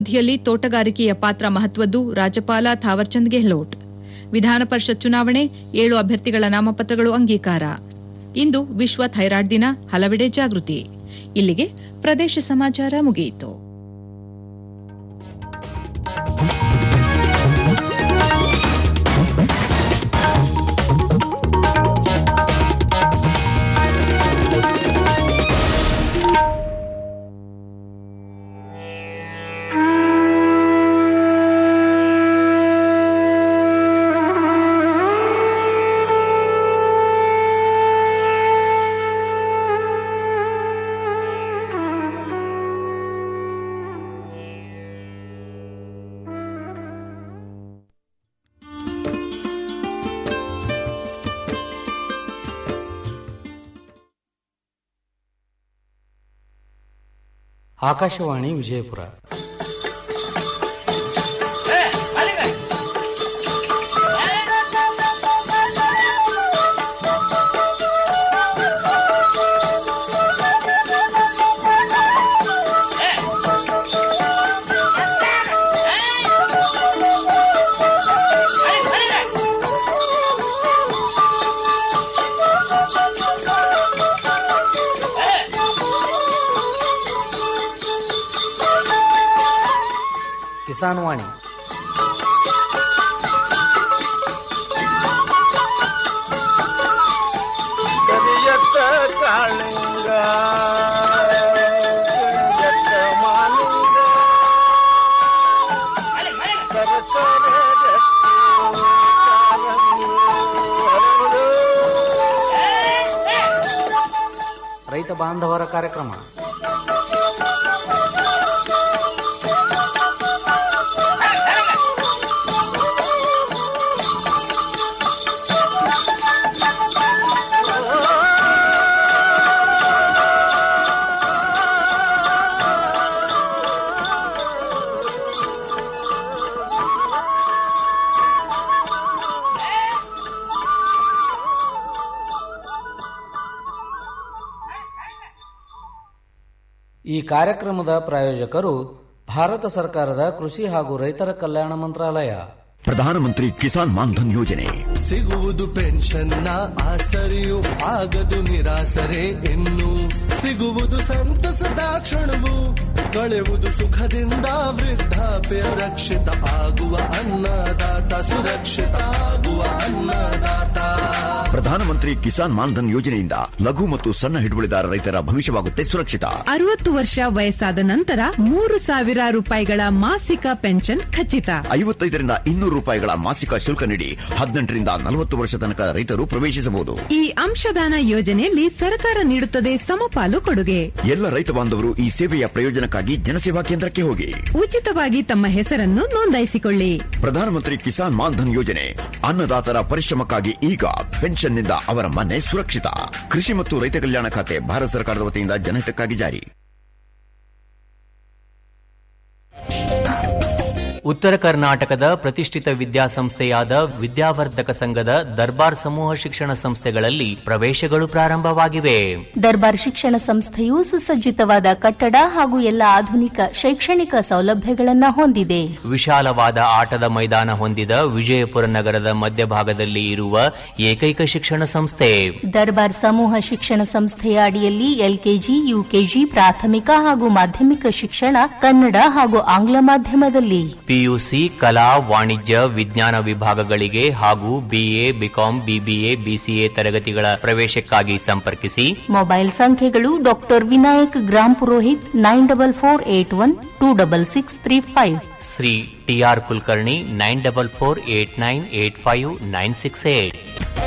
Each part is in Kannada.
ಅಭಿವೃದ್ಧಿಯಲ್ಲಿ ತೋಟಗಾರಿಕೆಯ ಪಾತ್ರ ಮಹತ್ವದ್ದು ರಾಜ್ಯಪಾಲ ಥಾವರ್ಚಂದ್ ಗೆಹ್ಲೋಟ್ ವಿಧಾನ ಪರಿಷತ್ ಚುನಾವಣೆ ಏಳು ಅಭ್ಯರ್ಥಿಗಳ ನಾಮಪತ್ರಗಳು ಅಂಗೀಕಾರ ಇಂದು ವಿಶ್ವ ಥೈರಾಯ್ಡ್ ದಿನ ಹಲವೆಡೆ ಜಾಗೃತಿ ಇಲ್ಲಿಗೆ ಪ್ರದೇಶ ಸಮಾಚಾರ ಮುಗಿಯಿತು ಆಕಾಶವಾಣಿ ವಿಜಯಪುರ ಕಿಸಾನ್ ವಾಣಿ ಕರಿಯತ್ತ ಕಾಳಿಂಗ ಕರಿಯತ್ತ ಮಾಲಿಂಗ ಸರಸರ ರಕ್ತಿ ಕಾರಂಗಿ ಹರಡು. ರೈತ ಬಾಂಧವರ ಕಾರ್ಯಕ್ರಮ ಈ ಕಾರ್ಯಕ್ರಮದ ಪ್ರಾಯೋಜಕರು ಭಾರತ ಸರ್ಕಾರದ ಕೃಷಿ ಹಾಗೂ ರೈತರ ಕಲ್ಯಾಣ ಮಂತ್ರಾಲಯ ಪ್ರಧಾನಮಂತ್ರಿ ಕಿಸಾನ್ ಮಾನ್ಧನ್ ಯೋಜನೆ ಸಿಗುವುದು ಪೆನ್ಷನ್ನ ಆಸರೆಯು ಆಗದು ನಿರಾಸರೆ ಇನ್ನು ಸಿಗುವುದು ಸಂತಸದ ಕ್ಷಣವು ಕಳೆಯುವುದು ಸುಖದಿಂದ ವೃದ್ಧಾಪ್ಯ ರಕ್ಷಿತ ಆಗುವ ಅನ್ನದಾತ ಸುರಕ್ಷಿತ ಆಗುವ ಅನ್ನದಾತ ಪ್ರಧಾನಮಂತ್ರಿ ಕಿಸಾನ್ ಮಾನ್ಧನ್ ಯೋಜನೆಯಿಂದ ಲಘು ಮತ್ತು ಸಣ್ಣ ಹಿಡುವಳಿದಾರ ರೈತರ ಭವಿಷ್ಯವಾಗುತ್ತೆ ಸುರಕ್ಷಿತ ಅರವತ್ತು ವರ್ಷ ವಯಸ್ಸಾದ ನಂತರ ಮೂರು ಸಾವಿರ ರೂಪಾಯಿಗಳ ಮಾಸಿಕ ಪೆನ್ಷನ್ ಖಚಿತ ಐವತ್ತೈದರಿಂದ ಇನ್ನೂರು ರೂಪಾಯಿಗಳ ಮಾಸಿಕ ಶುಲ್ಕ ನೀಡಿ ಹದಿನೆಂಟರಿಂದ ನಲವತ್ತು ವರ್ಷ ತನಕ ರೈತರು ಪ್ರವೇಶಿಸಬಹುದು ಈ ಅಂಶದಾನ ಯೋಜನೆಯಲ್ಲಿ ಸರ್ಕಾರ ನೀಡುತ್ತದೆ ಸಮಪಾಲು ಕೊಡುಗೆ ಎಲ್ಲ ರೈತ ಬಾಂಧವರು ಈ ಸೇವೆಯ ಪ್ರಯೋಜನಕ್ಕಾಗಿ ಜನಸೇವಾ ಕೇಂದ್ರಕ್ಕೆ ಹೋಗಿ ಉಚಿತವಾಗಿ ತಮ್ಮ ಹೆಸರನ್ನು ನೋಂದಾಯಿಸಿಕೊಳ್ಳಿ ಪ್ರಧಾನಮಂತ್ರಿ ಕಿಸಾನ್ ಮಾನ್ಧನ್ ಯೋಜನೆ ಅನ್ನದಾತರ ಪರಿಶ್ರಮಕ್ಕಾಗಿ ಈಗ ಪೆನ್ಷನ್ನಿಂದ ಅವರ ಮನೆ ಸುರಕ್ಷಿತ ಕೃಷಿ ಮತ್ತು ರೈತ ಕಲ್ಯಾಣ ಖಾತೆ ಭಾರತ ಸರ್ಕಾರದ ವತಿಯಿಂದ ಜನಹಿತಕ್ಕಾಗಿ ಜಾರಿ ಉತ್ತರ ಕರ್ನಾಟಕದ ಪ್ರತಿಷ್ಠಿತ ವಿದ್ಯಾಸಂಸ್ಥೆಯಾದ ವಿದ್ಯಾವರ್ಧಕ ಸಂಘದ ದರ್ಬಾರ್ ಸಮೂಹ ಶಿಕ್ಷಣ ಸಂಸ್ಥೆಗಳಲ್ಲಿ ಪ್ರವೇಶಗಳು ಪ್ರಾರಂಭವಾಗಿವೆ ದರ್ಬಾರ್ ಶಿಕ್ಷಣ ಸಂಸ್ಥೆಯು ಸುಸಜ್ಜಿತವಾದ ಕಟ್ಟಡ ಹಾಗೂ ಎಲ್ಲ ಆಧುನಿಕ ಶೈಕ್ಷಣಿಕ ಸೌಲಭ್ಯಗಳನ್ನು ಹೊಂದಿದೆ ವಿಶಾಲವಾದ ಆಟದ ಮೈದಾನ ಹೊಂದಿದ ವಿಜಯಪುರ ನಗರದ ಮಧ್ಯಭಾಗದಲ್ಲಿ ಇರುವ ಏಕೈಕ ಶಿಕ್ಷಣ ಸಂಸ್ಥೆ ದರ್ಬಾರ್ ಸಮೂಹ ಶಿಕ್ಷಣ ಸಂಸ್ಥೆಯ ಅಡಿಯಲ್ಲಿ ಎಲ್ಕೆಜಿ ಯುಕೆಜಿ ಪ್ರಾಥಮಿಕ ಹಾಗೂ ಮಾಧ್ಯಮಿಕ ಶಿಕ್ಷಣ ಕನ್ನಡ ಹಾಗೂ ಆಂಗ್ಲ ಮಾಧ್ಯಮದಲ್ಲಿ ಪಿಯುಸಿ ಕಲಾ ವಾಣಿಜ್ಯ ವಿಜ್ಞಾನ ವಿಭಾಗಗಳಿಗೆ ಹಾಗೂ ಬಿಎ ಬಿಕಾಂ ಬಿಬಿಎ ಬಿಸಿಎ ತರಗತಿಗಳ ಪ್ರವೇಶಕ್ಕಾಗಿ ಸಂಪರ್ಕಿಸಿ ಮೊಬೈಲ್ ಸಂಖ್ಯೆಗಳು doctor Vinayak Grampurohit nine double four eight one two double six three five Shri T R Kulkarni nine double four eight nine eight five nine six eight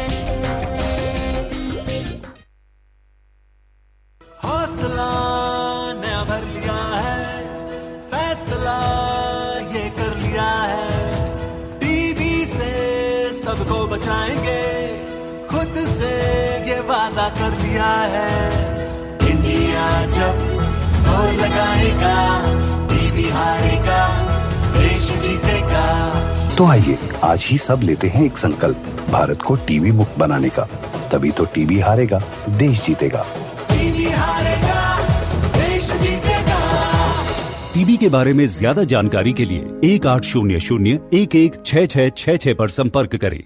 हौसला नया भर लिया है फैसला ये कर लिया है टीबी से सबको बचाएंगे खुद से ये वादा कर लिया है इंडिया जब जोर लगाएगा टीबी हारेगा देश जीतेगा तो आइए आज ही सब लेते हैं एक संकल्प भारत को टीबी मुक्त बनाने का तभी तो टीबी हारेगा देश जीतेगा टीबी हारेगा देश जीतेगा टीबी टीबी के बारे में ज्यादा जानकारी के लिए एक आठ शून्य शून्य एक एक छः छः छः छः पर संपर्क करें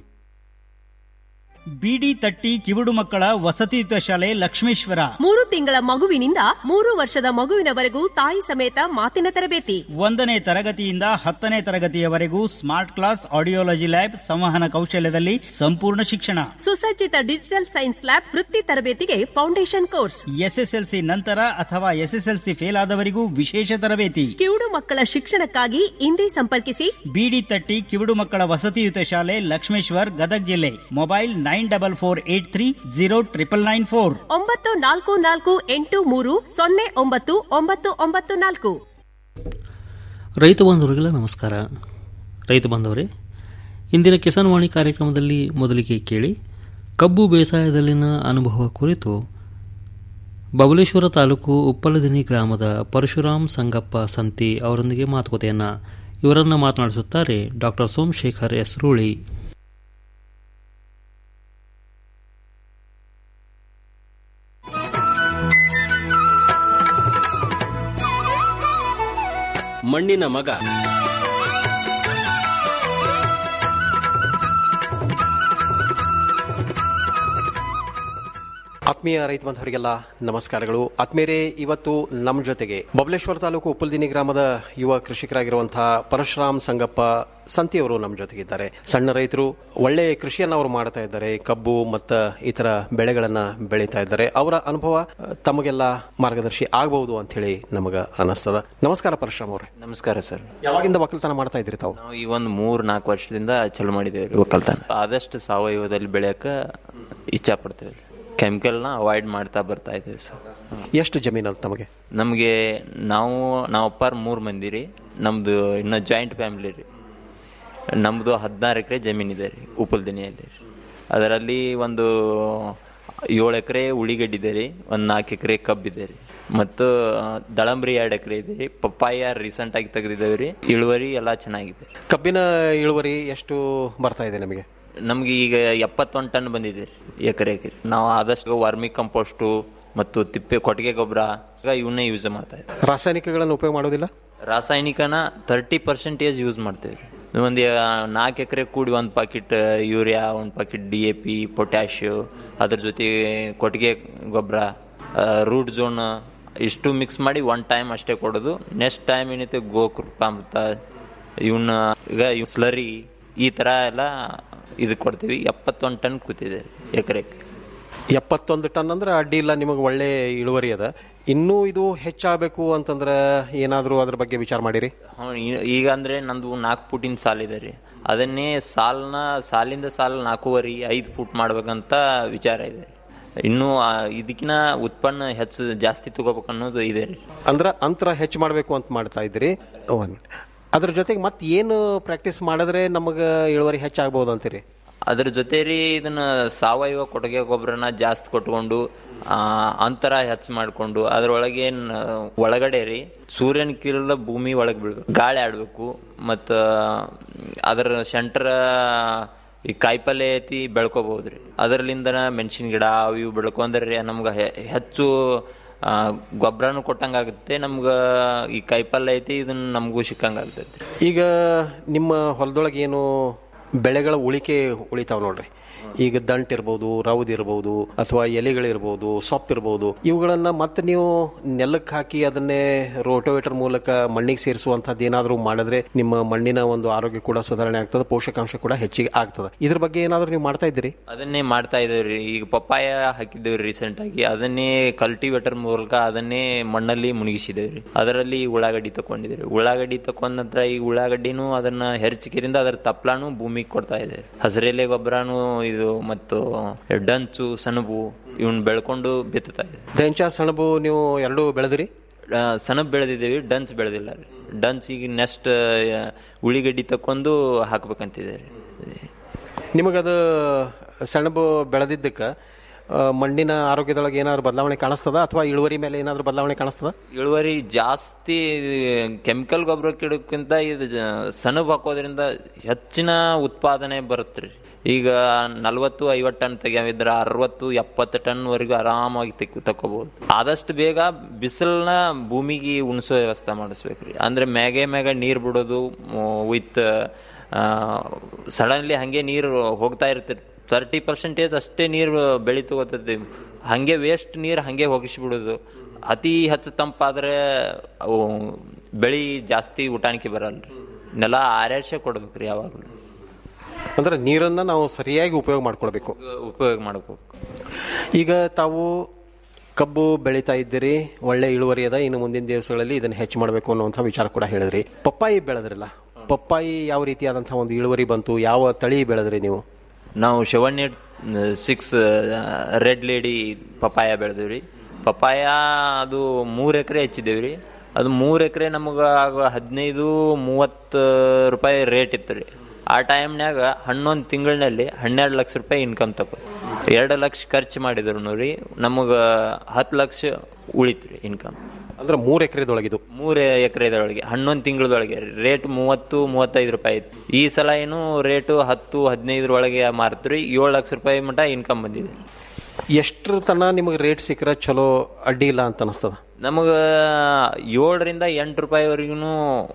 ಬಿಡಿ ತಟ್ಟಿ ಕಿವುಡು ಮಕ್ಕಳ ವಸತಿಯುತ ಶಾಲೆ ಲಕ್ಷ್ಮೇಶ್ವರ ಮೂರು ತಿಂಗಳ ಮಗುವಿನಿಂದ ಮೂರು ವರ್ಷದ ಮಗುವಿನವರೆಗೂ ತಾಯಿ ಸಮೇತ ಮಾತಿನ ತರಬೇತಿ ಒಂದನೇ ತರಗತಿಯಿಂದ ಹತ್ತನೇ ತರಗತಿಯವರೆಗೂ ಸ್ಮಾರ್ಟ್ ಕ್ಲಾಸ್ ಆಡಿಯೋಲಜಿ ಲ್ಯಾಬ್ ಸಂವಹನ ಕೌಶಲ್ಯದಲ್ಲಿ ಸಂಪೂರ್ಣ ಶಿಕ್ಷಣ ಸುಸಜ್ಜಿತ ಡಿಜಿಟಲ್ ಸೈನ್ಸ್ ಲ್ಯಾಬ್ ವೃತ್ತಿ ತರಬೇತಿಗೆ ಫೌಂಡೇಶನ್ ಕೋರ್ಸ್ ಎಸ್ಎಸ್ಎಲ್ಸಿ ನಂತರ ಅಥವಾ ಎಸ್ಎಸ್ಎಲ್ಸಿ ಫೇಲ್ ಆದವರಿಗೂ ವಿಶೇಷ ತರಬೇತಿ ಕಿವುಡು ಮಕ್ಕಳ ಶಿಕ್ಷಣಕ್ಕಾಗಿ ಇಂದೇ ಸಂಪರ್ಕಿಸಿ ಬಿಡಿ ತಟ್ಟಿ ಕಿವುಡು ಮಕ್ಕಳ ವಸತಿಯುತ ಶಾಲೆ ಲಕ್ಷ್ಮೇಶ್ವರ್ ಗದಗ್ ಜಿಲ್ಲೆ mobile nine double four eight three zero triple nine four ಒಂಬತ್ತು ನಾಲ್ಕು ನಾಲ್ಕು ಎಂಟು ಮೂರು ಸೊನ್ನೆ ಒಂಬತ್ತು ಒಂಬತ್ತು ಒಂಬತ್ತು ನಾಲ್ಕು ರೈತ ಬಾಂಧವರಿಗೆಲ್ಲ ನಮಸ್ಕಾರ ರೈತ ಬಾಂಧವರೇ ಇಂದಿನ ಕಿಸಾನ್ ವಾಣಿ ಕಾರ್ಯಕ್ರಮದಲ್ಲಿ ಮೊದಲಿಗೆ ಕೇಳಿ ಕಬ್ಬು ಬೇಸಾಯದಲ್ಲಿನ ಅನುಭವ ಕುರಿತು ಬಬಲೇಶ್ವರ ತಾಲೂಕು ಉಪ್ಪಲದಿನಿ ಗ್ರಾಮದ ಪರಶುರಾಮ್ ಸಂಗಪ್ಪ ಸಂತಿ ಅವರೊಂದಿಗೆ ಮಾತುಕತೆಯನ್ನು ಇವರನ್ನು ಮಾತನಾಡಿಸುತ್ತಾರೆ ಡಾಕ್ಟರ್ ಸೋಮಶೇಖರ್ ಎಸ್ ರೂಳಿ ಮಣ್ಣಿನ ಮಗ ಆತ್ಮೀಯ ರೈತ ಬಾಂಧವರಿಗೆಲ್ಲ ನಮಸ್ಕಾರಗಳು ಆತ್ಮೀಯರೇ ಇವತ್ತು ನಮ್ಮ ಜೊತೆಗೆ ಬಬಲೇಶ್ವರ ತಾಲೂಕು ಉಪ್ಪಲ್ದಿನಿ ಗ್ರಾಮದ ಯುವ ಕೃಷಿಕರಾಗಿರುವಂತಹ ಪರಶುರಾಮ್ ಸಂಗಪ್ಪ ಸಂತಿಯವರು ನಮ್ಮ ಜೊತೆಗಿದ್ದಾರೆ ಸಣ್ಣ ರೈತರು ಒಳ್ಳೆಯ ಕೃಷಿಯನ್ನು ಅವರು ಮಾಡ್ತಾ ಇದ್ದಾರೆ ಕಬ್ಬು ಮತ್ತು ಇತರ ಬೆಳೆಗಳನ್ನ ಬೆಳೀತಾ ಇದ್ದಾರೆ ಅವರ ಅನುಭವ ಅಹ್, ತಮಗೆಲ್ಲ ಮಾರ್ಗದರ್ಶಿ ಆಗಬಹುದು ಅಂತ ಹೇಳಿ ನಮಗ ಅನಿಸ್ತದ ನಮಸ್ಕಾರ ಪರಶುರಾಮ್ ಅವರೇ ನಮಸ್ಕಾರ ಸರ್ ಯಾವಾಗಿಂದ ಒಕ್ಕಲ್ತನ ಮಾಡ್ತಾ ಇದ್ರಿ ತಾವು ನಾವು ಈ ಒಂದು ಮೂರ್ ನಾಲ್ಕು ವರ್ಷದಿಂದ ಚಲೋ ಮಾಡಿದ್ದೇವೆ ಒಕ್ಕಲ್ತನ ಆದಷ್ಟು ಸಾವಯವದಲ್ಲಿ ಬೆಳೆಯಕ ಇಚ್ಛಾ ಪಡ್ತೇವೆ ಕೆಮಿಕಲ್ನ ಅವಾಯ್ಡ್ ಮಾಡ್ತಾ ಬರ್ತಾ ಇದ್ದೇವೆ ಸರ್ ಎಷ್ಟು ಜಮೀನು ಅಂತ ತಮಗೆ ನಮಗೆ ನಾವು ನಾವು ಅಪ್ಪಾರು ಮೂರು ಮಂದಿ ರೀ ನಮ್ಮದು ಇನ್ನು ಜಾಯಿಂಟ್ ಫ್ಯಾಮಿಲಿ ರೀ ನಮ್ಮದು ಹದಿನಾರು ಎಕರೆ ಜಮೀನಿದೆ ರೀ ಉಪ್ಪಲ್ದಿನಿಯಲ್ಲಿ ಅದರಲ್ಲಿ ಒಂದು ಏಳು ಎಕರೆ ಉಳಿಗಡ್ಡಿದೆ ರೀ ಒಂದು ನಾಲ್ಕು ಎಕರೆ ಕಬ್ಬಿದೆ ರೀ ಮತ್ತು ದಳಂಬ್ರಿ ಎರಡು ಎಕರೆ ಇದೆ ರೀ ಪಪ್ಪಾಯ ರೀಸೆಂಟ್ ಆಗಿ ತೆಗೆದಿದ್ದೇವೆ ರೀ ಇಳುವರಿ ಎಲ್ಲ ಚೆನ್ನಾಗಿದೆ ಕಬ್ಬಿನ ಇಳುವರಿ ಎಷ್ಟು ಬರ್ತಾ ಇದೆ ನಿಮಗೆ ನಮ್ಗೆ ಈಗ ಎಪ್ಪತ್ತೊಂದು ಟನ್ ಬಂದಿದೆ ಎಕರೆಗೆ ನಾವು ಆದಷ್ಟು ವರ್ಮಿ ಕಂಪೋಸ್ಟು ಮತ್ತು ತಿಪ್ಪೆ ಕೊಟ್ಟಿಗೆ ಗೊಬ್ಬರ ಇವನ್ನೇ ಯೂಸ್ ಮಾಡ್ತಾ ಇದ್ದೀವಿ ರಾಸಾಯನಿಕಗಳನ್ನು ಉಪಯೋಗ ಮಾಡೋದಿಲ್ಲ ರಾಸಾಯನಿಕನ ತರ್ಟಿ ಪರ್ಸೆಂಟೇಜ್ ಯೂಸ್ ಮಾಡ್ತೇವೆ ರೀ ಒಂದು ನಾಲ್ಕು ಎಕರೆ ಕೂಡಿ ಒಂದು ಪಾಕಿಟ್ ಯೂರಿಯಾ ಒಂದು packet D A P potash ಅದ್ರ ಜೊತೆಗೆ ಕೊಟ್ಟಿಗೆ ಗೊಬ್ಬರ ರೂಟ್ ಝೋನ್ ಇಷ್ಟು ಮಿಕ್ಸ್ ಮಾಡಿ ಒನ್ ಟೈಮ್ ಅಷ್ಟೇ ಕೊಡೋದು ನೆಕ್ಸ್ಟ್ ಟೈಮ್ ಏನೈತೆ ಗೋಕೃಪಾಮೃತ ಇವನ್ನ ಈಗ ಇವ್ ಸ್ಲರಿ ಈ ಥರ ಎಲ್ಲ ಇದು ಕೊಡ್ತೀವಿ ಎಪ್ಪತ್ತೊಂದು ಟನ್ ಕೂತಿದೆ ಎಕರೆಗೆ ಎಪ್ಪತ್ತೊಂದು ಟನ್ ಅಂದ್ರೆ ಅಡ್ಡಿ ಇಲ್ಲ ನಿಮಗೆ ಒಳ್ಳೆ ಇಳುವರಿ ಅದ ಇನ್ನೂ ಇದು ಹೆಚ್ಚಾಗಬೇಕು ಅಂತಂದ್ರೆ ಏನಾದರೂ ಅದ್ರ ಬಗ್ಗೆ ವಿಚಾರ ಮಾಡಿರಿ ಹ್ಞೂ ಈ- ಈಗ ಅಂದ್ರೆ ನಂದು ನಾಲ್ಕು ಫುಟಿನ ಸಾಲಿದೆ ರೀ ಅದನ್ನೇ ಸಾಲನ್ನ ಸಾಲಿಂದ ಸಾಲ ನಾಲ್ಕೂವರೆ ಐದು ಫುಟ್ ಮಾಡ್ಬೇಕಂತ ವಿಚಾರ ಇದೆ ಇನ್ನೂ ಆ, ಇದಕ್ಕಿನ ಉತ್ಪನ್ನ ಹೆಚ್ಚು ಜಾಸ್ತಿ ತಗೋಬೇಕು ಅನ್ನೋದು ಇದೆ ರೀ ಅಂದ್ರೆ ಅಂತರ ಹೆಚ್ಚು ಮಾಡಬೇಕು ಅಂತ ಮಾಡ್ತಾ ಇದ್ರಿ ಒಂದ್ ಅದ್ರ ಜೊತೆಗೆ ಮತ್ತೆ ಏನು ಪ್ರಾಕ್ಟೀಸ್ ಮಾಡಿದ್ರೆ ನಮಗೆ ಇಳುವರಿ ಹೆಚ್ಚಾಗ್ಬೋದು ಅಂತೀರಿ ಅದ್ರ ಜೊತೆ ರೀ ಇದನ್ನ ಸಾವಯವ ಕೊಟ್ಟಿಗೆ ಗೊಬ್ಬರನ ಜಾಸ್ತಿ ಕೊಟ್ಕೊಂಡು ಆ, ಅಂತರ ಹೆಚ್ಚು ಮಾಡಿಕೊಂಡು ಅದ್ರೊಳಗೆ ಏನ್ ಒಳಗಡೆ ರೀ ಸೂರ್ಯನ ಕಿರಣ ಭೂಮಿ ಒಳಗೆ ಬೀಳ್ಬೇಕು ಗಾಳಿ ಆಡಬೇಕು ಮತ್ತು ಅದರ ಸೆಂಟ್ರ ಈ ಕಾಯಿಪಲ್ಲೆ ಐತಿ ಬೆಳ್ಕೋಬಹುದು ರೀ ಅದರಲಿಂದನ ಮೆಣಸಿನ ಗಿಡ ಅವು ಇವು ಬೆಳ್ಕೊಂಡ್ರೆ ನಮ್ಗೆ ಹೆ- ಹೆಚ್ಚು ಆ, ಗೊಬ್ಬರನು ಕೊಟ್ಟಂಗಾಗುತ್ತೆ ನಮ್ಗೆ ಈ ಕಾಯಿಪಲ್ಲೆ ಐತಿ ಇದನ್ನ ನಮಗೂ ಸಿಕ್ಕಂಗಾಗ್ತೈತಿ ಈಗ ನಿಮ್ಮ ಹೊಲದೊಳಗೆ ಏನು ಬೆಳೆಗಳ ಉಳಿಕೆ ಉಳಿತಾವ ನೋಡ್ರಿ ಈಗ ದಂಟ್ ಇರ್ಬೋದು ರೌದ್ ಇರ್ಬೋದು ಅಥವಾ ಎಲೆಗಳಿರ್ಬೋದು ಸೊಪ್ಪು ಇರ್ಬೋದು ಇವುಗಳನ್ನ ಮತ್ತೆ ನೀವು ನೆಲಕ್ಕೆ ಹಾಕಿ ಅದನ್ನೇ ರೋಟೋವೇಟರ್ ಮೂಲಕ ಮಣ್ಣಿಗೆ ಸೇರಿಸುವಂತದ್ದು ಏನಾದರೂ ಮಾಡಿದ್ರೆ ನಿಮ್ಮ ಮಣ್ಣಿನ ಒಂದು ಆರೋಗ್ಯ ಕೂಡ ಸುಧಾರಣೆ ಆಗ್ತದೆ ಪೋಷಕಾಂಶ ಕೂಡ ಹೆಚ್ಚಿಗೆ ಆಗ್ತದೆ ಇದ್ರ ಬಗ್ಗೆ ಏನಾದರೂ ನೀವು ಮಾಡ್ತಾ ಇದ್ದೀರಿ ಅದನ್ನೇ ಮಾಡ್ತಾ ಇದ್ದೇವ್ರಿ ಈಗ ಪಪ್ಪಾಯ ಹಾಕಿದ್ದೇವ್ರಿ ರೀಸೆಂಟ್ ಆಗಿ ಅದನ್ನೇ ಕಲ್ಟಿವೇಟರ್ ಮೂಲಕ ಅದನ್ನೇ ಮಣ್ಣಲ್ಲಿ ಮುಳುಗಿಸಿದೇವ್ರಿ ಅದರಲ್ಲಿ ಉಳ್ಳಾಗಡ್ಡಿ ತಕೊಂಡಿದ್ದೇವೆ ಉಳ್ಳಾಗಡ್ಡಿ ತಕೊಂಡ ನಂತರ ಈ ಉಳ್ಳಾಗಡ್ಡಿನೂ ಅದನ್ನ ಹೆರ್ಚಿಕಿರಿಂದ ಅದರ ತಪ್ಲಾನು ಭೂಮಿಗೆ ಕೊಡ್ತಾ ಇದೆ ಹಸಿರೆಲೆ ಗೊಬ್ಬರನು ಇದು ಮತ್ತು ಡಂಚು ಸಣಬು ಇವನ್ ಬೆಳ್ಕೊಂಡು ಬಿತ್ತುತ್ತಾ ಇದೆ ದಂಚ ಸಣಬು ನೀವು ಎರಡೂ ಬೆಳೆದಿರಿ ಆ, ಸಣಬ್ ಬೆಳೆದಿದ್ದೇವೆ ಡಂಚ್ ಬೆಳೆದಿಲ್ಲ ರೀ ಡಂಚ್ ಈಗ ನೆಕ್ಸ್ಟ್ ಉಳಿಗಡ್ಡಿ ತಕೊಂಡು ಹಾಕ್ಬೇಕಂತಿದೆ ರೀ ನಿಮಗದು ಸೆಣಬು ಬೆಳೆದಿದ್ದಕ್ಕೆ ಆ, ಮಣ್ಣಿನ ಆರೋಗ್ಯದೊಳಗೆ ಏನಾದ್ರು ಬದಲಾವಣೆ ಕಾಣಿಸ್ತದ ಅಥವಾ ಇಳುವರಿ ಮೇಲೆ ಏನಾದ್ರು ಬದಲಾವಣೆ ಕಾಣಿಸ್ತದ ಇಳುವರಿ ಜಾಸ್ತಿ ಕೆಮಿಕಲ್ ಗೊಬ್ಬರ ಕಿಡಕ್ಕಿಂತ ಇದು ಜ- ಸೆಣಬು ಹಾಕೋದ್ರಿಂದ ಹೆಚ್ಚಿನ ಉತ್ಪಾದನೆ ಬರುತ್ತೆ ರೀ ಈಗ ನಲ್ವತ್ತು ಐವತ್ತು ಟನ್ ತೆಗಿಯೋವಿದ್ರೆ ಅರವತ್ತು ಎಪ್ಪತ್ತು ಟನ್ವರೆಗೂ ಆರಾಮಾಗಿ ತೆಕ್ ತಕೋಬಹುದು ಆದಷ್ಟು ಬೇಗ ಬಿಸಿಲನ್ನ ಭೂಮಿಗೆ ಉಣಿಸೋ ವ್ಯವಸ್ಥೆ ಮಾಡಿಸ್ಬೇಕ್ರಿ ಅಂದ್ರೆ ಮ್ಯಾಗೆ ಮ್ಯಾಗ ನೀರು ಬಿಡೋದು ವಿತ್ ಸಡನ್ಲಿ ಹಾಗೆ ನೀರು ಹೋಗ್ತಾ ಇರ್ತೈತಿ ತರ್ಟಿ ಪರ್ಸೆಂಟೇಜ್ ಅಷ್ಟೇ ನೀರು ಬೆಳಿ ತಗೋತೈತಿ ಹಾಗೆ ವೇಸ್ಟ್ ನೀರು ಹಾಗೆ ಹೋಗಿಸ್ಬಿಡೋದು ಅತಿ ಹೆಚ್ಚು ತಂಪಾದ್ರೆ ಅವು ಬೆಳಿ ಜಾಸ್ತಿ ಊಟಾಣಿಕೆ ಬರಲ್ರಿ ನೆಲ ಆರ್ಯಾಡ್ಸೆ ಕೊಡ್ಬೇಕ್ರಿ ಯಾವಾಗಲೂ ಅಂದ್ರೆ ನೀರನ್ನ ನಾವು ಸರಿಯಾಗಿ ಉಪಯೋಗ ಮಾಡ್ಕೊಳ್ಬೇಕು ಉಪಯೋಗ ಮಾಡ್ಬೇಕು ಈಗ ತಾವು ಕಬ್ಬು ಬೆಳೀತಾ ಇದ್ದೀರಿ ಒಳ್ಳೆ ಇಳುವರಿ ಅದ ಇನ್ನು ಮುಂದಿನ ದಿವಸಗಳಲ್ಲಿ ಇದನ್ನ ಹೆಚ್ಚು ಮಾಡಬೇಕು ಅನ್ನುವಂಥ ವಿಚಾರ ಕೂಡ ಹೇಳಿದ್ರಿ ಪಪ್ಪಾಯಿ ಬೆಳೆದ್ರಲ್ಲ ಪಪ್ಪಾಯಿ ಯಾವ ರೀತಿಯಾದಂತಹ ಒಂದು ಇಳುವರಿ ಬಂತು ಯಾವ ತಳಿ ಬೆಳೆದ್ರಿ ನೀವು ನಾವು ಶವಣ್ಣೆ ಸಿಕ್ಸ್ ರೆಡ್ ಲೇಡಿ ಪಪಾಯ ಬೆಳೆದಿವ್ರಿ ಪಪಾಯ ಅದು ಮೂರು ಎಕರೆ ಹಚ್ಚಿದ್ದೇವ್ರಿ ಅದು ಮೂರು ಎಕರೆ ನಮಗೆ ಆಗ ಹದಿನೈದು ಮೂವತ್ತು ರೂಪಾಯಿ ರೇಟ್ ಇತ್ತು ರೀ ಆ ಟೈಮ್ನ್ಯಾಗ ಹನ್ನೊಂದು ತಿಂಗಳಿನಲ್ಲಿ ಹನ್ನೆರಡು ಲಕ್ಷ ರೂಪಾಯಿ ಇನ್ಕಮ್ ತಗೋ ಎರಡು ಲಕ್ಷ ಖರ್ಚು ಮಾಡಿದ್ರು ರೀ ನಮಗೆ ಹತ್ತು ಲಕ್ಷ ಉಳಿತು ರೀ ಇನ್ಕಮ್ ಅಂದ್ರೆ ಮೂರು ಎಕರೆದೊಳಗಿದು ಮೂರು ಎಕರೆದೊಳಗೆ ಹನ್ನೊಂದು ತಿಂಗಳದೊಳಗೆ ರೇಟ್ ಮೂವತ್ತು ಮೂವತ್ತೈದು ರೂಪಾಯಿ ಇತ್ತು ಈ ಸಲ ಏನು ರೇಟು ಹತ್ತು ಹದಿನೈದರೊಳಗೆ ಮಾರ್ತ್ರಿ ಏಳು ಲಕ್ಷ ರೂಪಾಯಿ ಮಟ ಇನ್ಕಮ್ ಬಂದಿದೆ ಎಷ್ಟರ ತನ ನಿಮಗೆ ರೇಟ್ ಸಿಕ್ಕರೆ ಚಲೋ ಅಡ್ಡಿ ಇಲ್ಲ ಅಂತ ಅನಿಸ್ತದ ನಮಗೆ ಏಳರಿಂದ ಎಂಟು ರೂಪಾಯಿವರೆಗೂ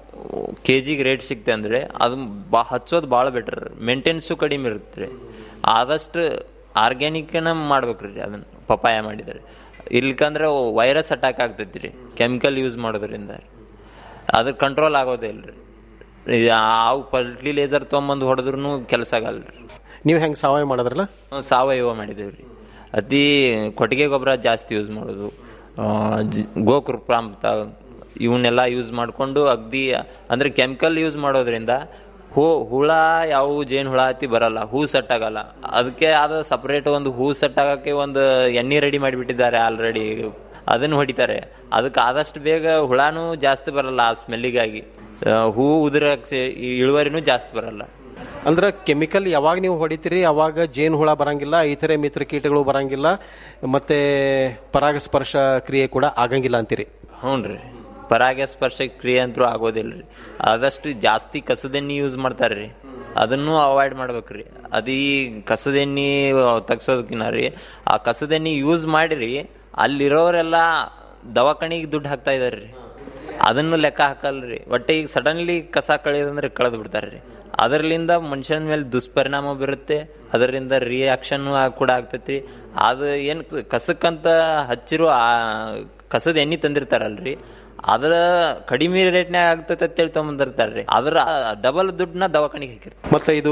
ಕೆ ಜಿಗೆ ರೇಟ್ ಸಿಕ್ತೆ ಅಂದರೆ ಅದು ಬಾ ಹಚ್ಚೋದು ಭಾಳ ಬೆಟರ್ ಮೇಂಟೆನ್ಸು ಕಡಿಮೆ ಇರುತ್ತೆ ರೀ ಆದಷ್ಟು ಆರ್ಗ್ಯಾನಿಕ್ನ ಮಾಡ್ಬೇಕ್ರಿ ಅದನ್ನು ಪಪಾಯ ಮಾಡಿದರೆ ಇಲ್ಕಂದ್ರೆ ವೈರಸ್ ಅಟ್ಯಾಕ್ ಆಗ್ತೈತಿ ರೀ ಕೆಮಿಕಲ್ ಯೂಸ್ ಮಾಡೋದ್ರಿಂದ ಅದ್ರ ಕಂಟ್ರೋಲ್ ಆಗೋದೇ ಇಲ್ಲ ರೀ ಅವು ಫರ್ಟಿಲೈಸರ್ ತೊಗೊಂಬಂದು ಹೊಡೆದ್ರೂ ಕೆಲಸ ಆಗಲ್ಲ ರೀ ನೀವು ಹೆಂಗೆ ಸಾವಯವ ಮಾಡಿದ್ರಲ್ಲ ಹ್ಮ್, ಸಾವಯವ ಮಾಡಿದ್ದೇವೆ ರೀ ಅತಿ ಕೊಟ್ಟಿಗೆ ಗೊಬ್ಬರ ಜಾಸ್ತಿ ಯೂಸ್ ಮಾಡೋದು ಆ, ಜ- ಗೋಕೃಪಾಮೃತ ಇವನ್ನೆಲ್ಲ ಯೂಸ್ ಮಾಡಿಕೊಂಡು ಅಗ್ದಿ ಅಂದರೆ ಕೆಮಿಕಲ್ ಯೂಸ್ ಮಾಡೋದ್ರಿಂದ ಹೂ ಹುಳ ಯಾವ ಜೇನು ಹುಳ ಹತ್ತಿ ಬರಲ್ಲ ಹೂ ಸೆಟ್ ಆಗಲ್ಲ ಅದಕ್ಕೆ ಆದ ಸಪ್ರೇಟ್ ಒಂದು ಹೂ ಸೆಟ್ ಆಗೋಕ್ಕೆ ಒಂದು ಎಣ್ಣೆ ರೆಡಿ ಮಾಡಿಬಿಟ್ಟಿದ್ದಾರೆ ಆಲ್ರೆಡಿ ಅದನ್ನು ಹೊಡಿತಾರೆ ಅದಕ್ಕೆ ಆದಷ್ಟು ಬೇಗ ಹುಳನೂ ಜಾಸ್ತಿ ಬರಲ್ಲ ಆ ಸ್ಮೆಲ್ಲಿಗಾಗಿ ಆ, ಹೂ ಉದುರಕ್ಕೆ ಇಳುವರಿನೂ ಜಾಸ್ತಿ ಬರಲ್ಲ ಅಂದ್ರೆ ಕೆಮಿಕಲ್ ಯಾವಾಗ ನೀವು ಹೊಡಿತೀರಿ ಅವಾಗ ಜೇನು ಹುಳ ಬರಂಗಿಲ್ಲ ಇತರೆ ಮಿತ್ರ ಕೀಟಗಳು ಬರಂಗಿಲ್ಲ ಮತ್ತೆ ಪರಾಗಸ್ಪರ್ಶ ಕ್ರಿಯೆ ಕೂಡ ಆಗಂಗಿಲ್ಲ ಅಂತೀರಿ ಹ್ಞೂ ರೀ ಪರಾಗಸ್ಪರ್ಶ ಕ್ರಿಯೆ ಅಂತೂ ಆಗೋದಿಲ್ಲ ರೀ ಆದಷ್ಟು ಜಾಸ್ತಿ ಕಸದೆಣ್ಣೆ ಯೂಸ್ ಮಾಡ್ತಾರೆ ರೀ ಅದನ್ನು ಅವಾಯ್ಡ್ ಮಾಡ್ಬೇಕ್ರಿ ಅದು ಈ ಕಸದೆಣ್ಣೆ ತೆಗ್ಸೋದಕ್ಕಿನ್ನ ರೀ ಆ ಕಸದೆಣ್ಣೆ ಯೂಸ್ ಮಾಡಿರಿ ಅಲ್ಲಿರೋರೆಲ್ಲ ದವಾಖಾನಿಗೆ ದುಡ್ಡು ಹಾಕ್ತಾ ಇದಾರೆ ರೀ ಅದನ್ನು ಲೆಕ್ಕ ಹಾಕಲ್ರಿ ಒಟ್ಟೆ ಈಗ ಸಡನ್ಲಿ ಕಸ ಕಳೆಯೋದಂದ್ರೆ ಕಳೆದು ಬಿಡ್ತಾರೆ ರೀ ಅದರಿಂದ ಮನುಷ್ಯನ ಮೇಲೆ ದುಷ್ಪರಿಣಾಮ ಬೀರುತ್ತೆ ಅದರಿಂದ ರಿಯಾಕ್ಷನ್ ಕೂಡ ಆಗ್ತೈತಿ ಅದು ಏನು ಕಸಕ್ಕಂತ ಹಚ್ಚಿರೋ ಆ ಕಸದ ಎಣ್ಣೆ ತಂದಿರ್ತಾರಲ್ರಿ ಅದರ ಕಡಿಮೆ ರೇಟ್ನಾಗ ಆಗ್ತೈತೆ ಅಂತೇಳಿ ತೊಗೊಂಬಂದಿರ್ತಾರ್ರಿ ಅದರ ಡಬಲ್ ದುಡ್ಡನ್ನ ದವಾಖಾನಿಗೆ ಹಾಕಿರ್ತಾರೆ ಮತ್ತೆ ಇದು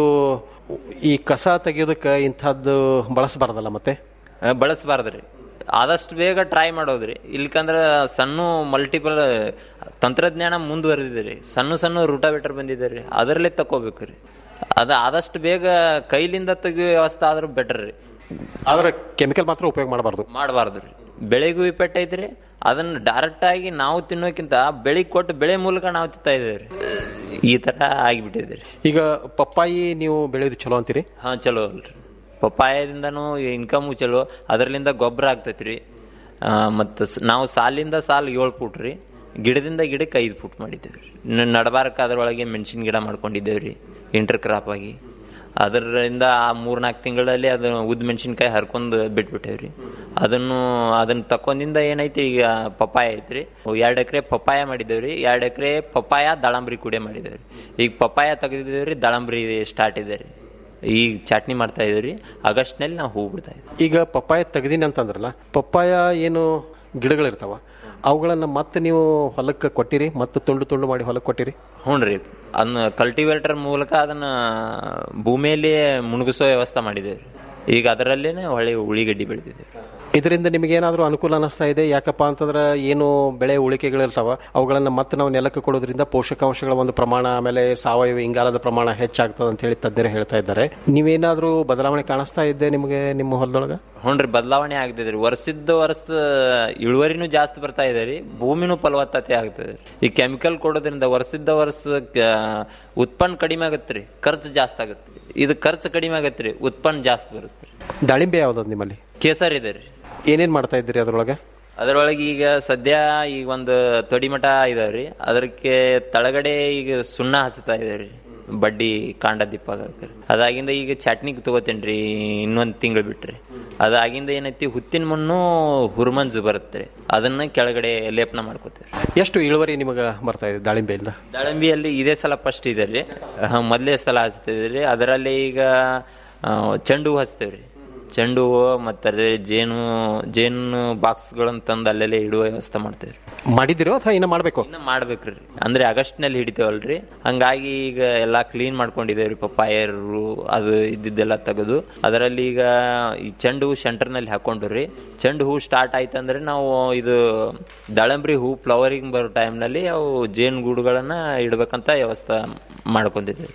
ಈ ಕಸ ತೆಗೆಯೋದಕ್ಕೆ ಇಂಥದ್ದು ಬಳಸಬಾರ್ದಲ್ಲ ಮತ್ತೆ ಬಳಸಬಾರ್ದ್ರಿ ಆದಷ್ಟು ಬೇಗ ಟ್ರೈ ಮಾಡೋದ್ರಿ ಇಲ್ಕಂದ್ರೆ ಸಣ್ಣ ಮಲ್ಟಿಪಲ್ ತಂತ್ರಜ್ಞಾನ ಮುಂದುವರೆದಿದೆ ರೀ ಸಣ್ಣ ಸಣ್ಣ ರೂಟಾವೇಟರ್ ಬಂದಿದೆ ರೀ ಅದರಲ್ಲೇ ತಕೋಬೇಕು ರೀ ಅದು ಆದಷ್ಟು ಬೇಗ ಕೈಲಿಂದ ತೆಗಿಯೋ ವ್ಯವಸ್ಥೆ ಆದ್ರೂ ಬೆಟರ್ ರೀ ಆದ್ರೆ ಕೆಮಿಕಲ್ ಮಾತ್ರ ಉಪಯೋಗ ಮಾಡಬಾರ್ದು ಮಾಡಬಾರ್ದು ರೀ ಬೆಳೆಗೂ ವಿಪೆಟ್ ಐತ್ರಿ ಅದನ್ನ ಡೈರೆಕ್ಟ್ ಆಗಿ ನಾವು ತಿನ್ನೋಕ್ಕಿಂತ ಬೆಳೆ ಕೊಟ್ಟು ಬೆಳೆ ಮೂಲಕ ನಾವು ತಿಂತಾ ಇದ್ದೇವೆ ರೀ ಈ ತರ ಆಗಿಬಿಟ್ಟಿದೆ ರೀ ಈಗ ಪಪ್ಪಾಯಿ ನೀವು ಬೆಳೆಯೋದು ಚಲೋ ಅಂತೀರಿ ಹಾ ಚಲೋ ಅಲ್ರಿ ಪಪ್ಪಾಯದಿಂದನೂ ಇನ್ಕಮು ಚಲೋ ಅದರಲ್ಲಿಂದ ಗೊಬ್ಬರ ಆಗ್ತೈತಿ ರೀ ಮತ್ತು ನಾವು ಸಾಲಿಂದ ಸಾಲು ಏಳು ಫುಟ್ ರೀ ಗಿಡದಿಂದ ಗಿಡಕ್ಕೆ ಐದು ಫುಟ್ ಮಾಡಿದ್ದೇವೆ ರೀ ನಡಬಾರಕ್ಕೆ ಅದರೊಳಗೆ ಮೆಣಸಿನ ಗಿಡ ಮಾಡ್ಕೊಂಡಿದ್ದೇವೆ ರೀ ಇಂಟರ್ ಕ್ರಾಪ್ ಆಗಿ ಅದರಿಂದ ಆ ಮೂರ್ನಾಲ್ಕು ತಿಂಗಳಲ್ಲಿ ಅದು ಉದ್ದ ಮೆಣಸಿನ್ಕಾಯಿ ಹರ್ಕೊಂಡು ಬಿಟ್ಬಿಟ್ಟೇವೆ ರೀ ಅದನ್ನು ಅದನ್ನ ತಕ್ಕೊಂಡಿಂದ ಏನೈತಿ ಈಗ ಪಪ್ಪಾಯ ಐತ್ರಿ ಎರಡು ಎಕರೆ ಪಪ್ಪಾಯ ಮಾಡಿದ್ದೇವೆ ರೀ ಎರಡು ಎಕರೆ ಪಪ್ಪಾಯ ದಾಳಂಬ್ರಿ ಕುಡಿಯ ಮಾಡಿದ್ದೇವೆ ರೀ ಈಗ ಪಪ್ಪಾಯ ತೆಗೆದಿದ್ದೇವೆ ರೀ ದಾಳಂಬ್ರಿ ಸ್ಟಾರ್ಟ್ ಇದೆ ರೀ ಈಗ ಚಟ್ನಿ ಮಾಡ್ತಾ ಇದೀವಿ ರೀ ಆಗಸ್ಟ್ನಲ್ಲಿ ನಾವು ಹೂ ಬಿಡ್ತಾ ಇದ್ದೀವಿ ಈಗ ಪಪ್ಪಾಯ ತೆಗ್ದೀನಿ ಅಂತಂದ್ರಲ್ಲ ಪಪ್ಪಾಯ ಏನು ಗಿಡಗಳಿರ್ತಾವ ಅವುಗಳನ್ನು ಮತ್ತೆ ನೀವು ಹೊಲಕ್ಕೆ ಕೊಟ್ಟಿರಿ ಮತ್ತೆ ತುಂಡು ತುಂಡು ಮಾಡಿ ಹೊಲಕ್ಕೆ ಕೊಟ್ಟಿರಿ ಹ್ಞೂ ರೀ ಅದನ್ನ ಕಲ್ಟಿವೇಟರ್ ಮೂಲಕ ಅದನ್ನ ಭೂಮಿಯಲ್ಲಿ ಮುಣಗಿಸೋ ವ್ಯವಸ್ಥೆ ಮಾಡಿದ್ದೇವೆ ರೀ ಈಗ ಅದರಲ್ಲೇನೆ ಒಳ್ಳೆ ಉಳಿಗಡ್ಡಿ ಬೆಳೆದಿದ್ದೇವೆ ಇದರಿಂದ ನಿಮಗೆ ಏನಾದರೂ ಅನುಕೂಲ ಅನಿಸ್ತಾ ಇದೆ ಯಾಕಪ್ಪ ಅಂತಂದ್ರೆ ಏನು ಬೆಳೆ ಉಳಿಕೆಗಳಿರ್ತಾವ ಅವುಗಳನ್ನು ಮತ್ತೆ ನಾವು ನೆಲಕ್ಕೆ ಕೊಡೋದ್ರಿಂದ ಪೋಷಕಾಂಶಗಳ ಒಂದು ಪ್ರಮಾಣ ಆಮೇಲೆ ಸಾವಯವ ಇಂಗಾಲದ ಪ್ರಮಾಣ ಹೆಚ್ಚಾಗ್ತದೆ ಅಂತ ಹೇಳಿ ತಜ್ಞರು ಹೇಳ್ತಾ ಇದ್ದಾರೆ ನೀವೇನಾದರೂ ಬದಲಾವಣೆ ಕಾಣಿಸ್ತಾ ಇದ್ದೆ ನಿಮಗೆ ನಿಮ್ಮ ಹೊಲದೊಳಗೆ ಹ್ಞೂ ರೀ ಬದಲಾವಣೆ ಆಗ್ತದೆ ರೀ ವರ್ಷದ ವರ್ಷ ಇಳುವರಿನೂ ಜಾಸ್ತಿ ಬರ್ತಾ ಇದೆ ರೀ ಭೂಮಿನೂ ಫಲವತ್ತತೆ ಆಗ್ತದೆ ಈ ಕೆಮಿಕಲ್ ಕೊಡೋದ್ರಿಂದ ವರ್ಷದ ವರ್ಷ ಕ- ಉತ್ಪನ್ನ ಕಡಿಮೆ ಆಗುತ್ತೆ ರೀ ಖರ್ಚು ಜಾಸ್ತಿ ಆಗುತ್ತೆ ಇದು ಖರ್ಚು ಕಡಿಮೆ ಆಗುತ್ತೆ ರೀ ಉತ್ಪನ್ನ ಜಾಸ್ತಿ ಬರುತ್ತೆ ರೀ ದಾಳಿಂಬೆ ಯಾವ್ದು ನಿಮ್ಮಲ್ಲಿ ಕೇಸರ್ ಇದೆ ರೀ ಏನೇನ್ ಮಾಡ್ತಾ ಇದ್ದೀರಿ ಅದ್ರೊಳಗೆ ಅದರೊಳಗೆ ಈಗ ಸದ್ಯ ಈಗ ಒಂದು ತೊಡಿ ಮಠ ಇದಾವ್ರಿ ಅದಕ್ಕೆ ತಳಗಡೆ ಈಗ ಸುಣ್ಣ ಹಚ್ತಾ ಇದಾವ್ರಿ ಬಡ್ಡಿ ಕಾಂಡ ದಿಪ್ಪ ಅದಾಗಿಂದ ಈಗ ಚಟ್ನಿಗೆ ತಗೋತೇನ್ರಿ ಇನ್ನೊಂದ್ ತಿಂಗಳು ಬಿಟ್ರಿ ಅದಾಗಿಂದ ಏನೈತಿ ಹುತ್ತಿನ ಮಣ್ಣು ಹುರ್ಮಂಜು ಬರುತ್ತೆ ಅದನ್ನ ಕೆಳಗಡೆ ಲೇಪನ ಮಾಡ್ಕೋತೀವಿ ಎಷ್ಟು ಇಳುವರಿ ನಿಮಗೆ ಬರ್ತಾ ಇದೆ ದಾಳಿಂಬೆಯಿಂದ ದಾಳಿಂಬಿಯಲ್ಲಿ ಇದೇ ಸಲ ಫಸ್ಟ್ ಇದೆ ರೀ ಹ, ಮೊದಲೇ ಸಲ ಹಚ್ತಿದ್ವಿ ರೀ ಅದರಲ್ಲಿ ಈಗ ಆ, ಚೆಂಡು ಹೂ ಹಚ್ತೇವ್ರಿ ಚೆಂಡು ಹೂವು ಮತ್ತು ಅದೇ ಜೇನು ಜೇನು ಬಾಕ್ಸ್ಗಳನ್ನ ತಂದು ಅಲ್ಲೆಲ್ಲೇ ಇಡುವ ವ್ಯವಸ್ಥೆ ಮಾಡ್ತೇವೆ ಮಾಡಿದಿರೋ ಅಥವಾ ಇನ್ನ ಮಾಡ್ಬೇಕು ಇನ್ನು ಮಾಡ್ಬೇಕ್ರಿ ಅಂದ್ರೆ ಆಗಸ್ಟ್ನಲ್ಲಿ ಹಿಡಿತೇವಲ್ರಿ ಹಂಗಾಗಿ ಈಗ ಎಲ್ಲಾ ಕ್ಲೀನ್ ಮಾಡ್ಕೊಂಡಿದ್ದೇವ್ರಿ ಪಪ್ಪಾಯರು ಅದು ಇದ್ದಿದ್ದೆಲ್ಲ ತೆಗೆದು ಅದರಲ್ಲಿ ಈಗ ಈ ಚೆಂಡು ಹೂ ಸೆಂಟರ್ನಲ್ಲಿ ಹಾಕೊಂಡ್ರಿ ಚೆಂಡು ಹೂ ಸ್ಟಾರ್ಟ್ ಆಯ್ತಂದ್ರೆ ನಾವು ಇದು ದಾಳಂಬ್ರಿ ಹೂ ಫ್ಲವರಿಂಗ್ ಬರೋ ಟೈಮ್ನಲ್ಲಿ ಅವು ಜೇನು ಗೂಡುಗಳನ್ನ ಇಡ್ಬೇಕಂತ ವ್ಯವಸ್ಥೆ ಮಾಡ್ಕೊಂಡಿದ್ದೇವೆ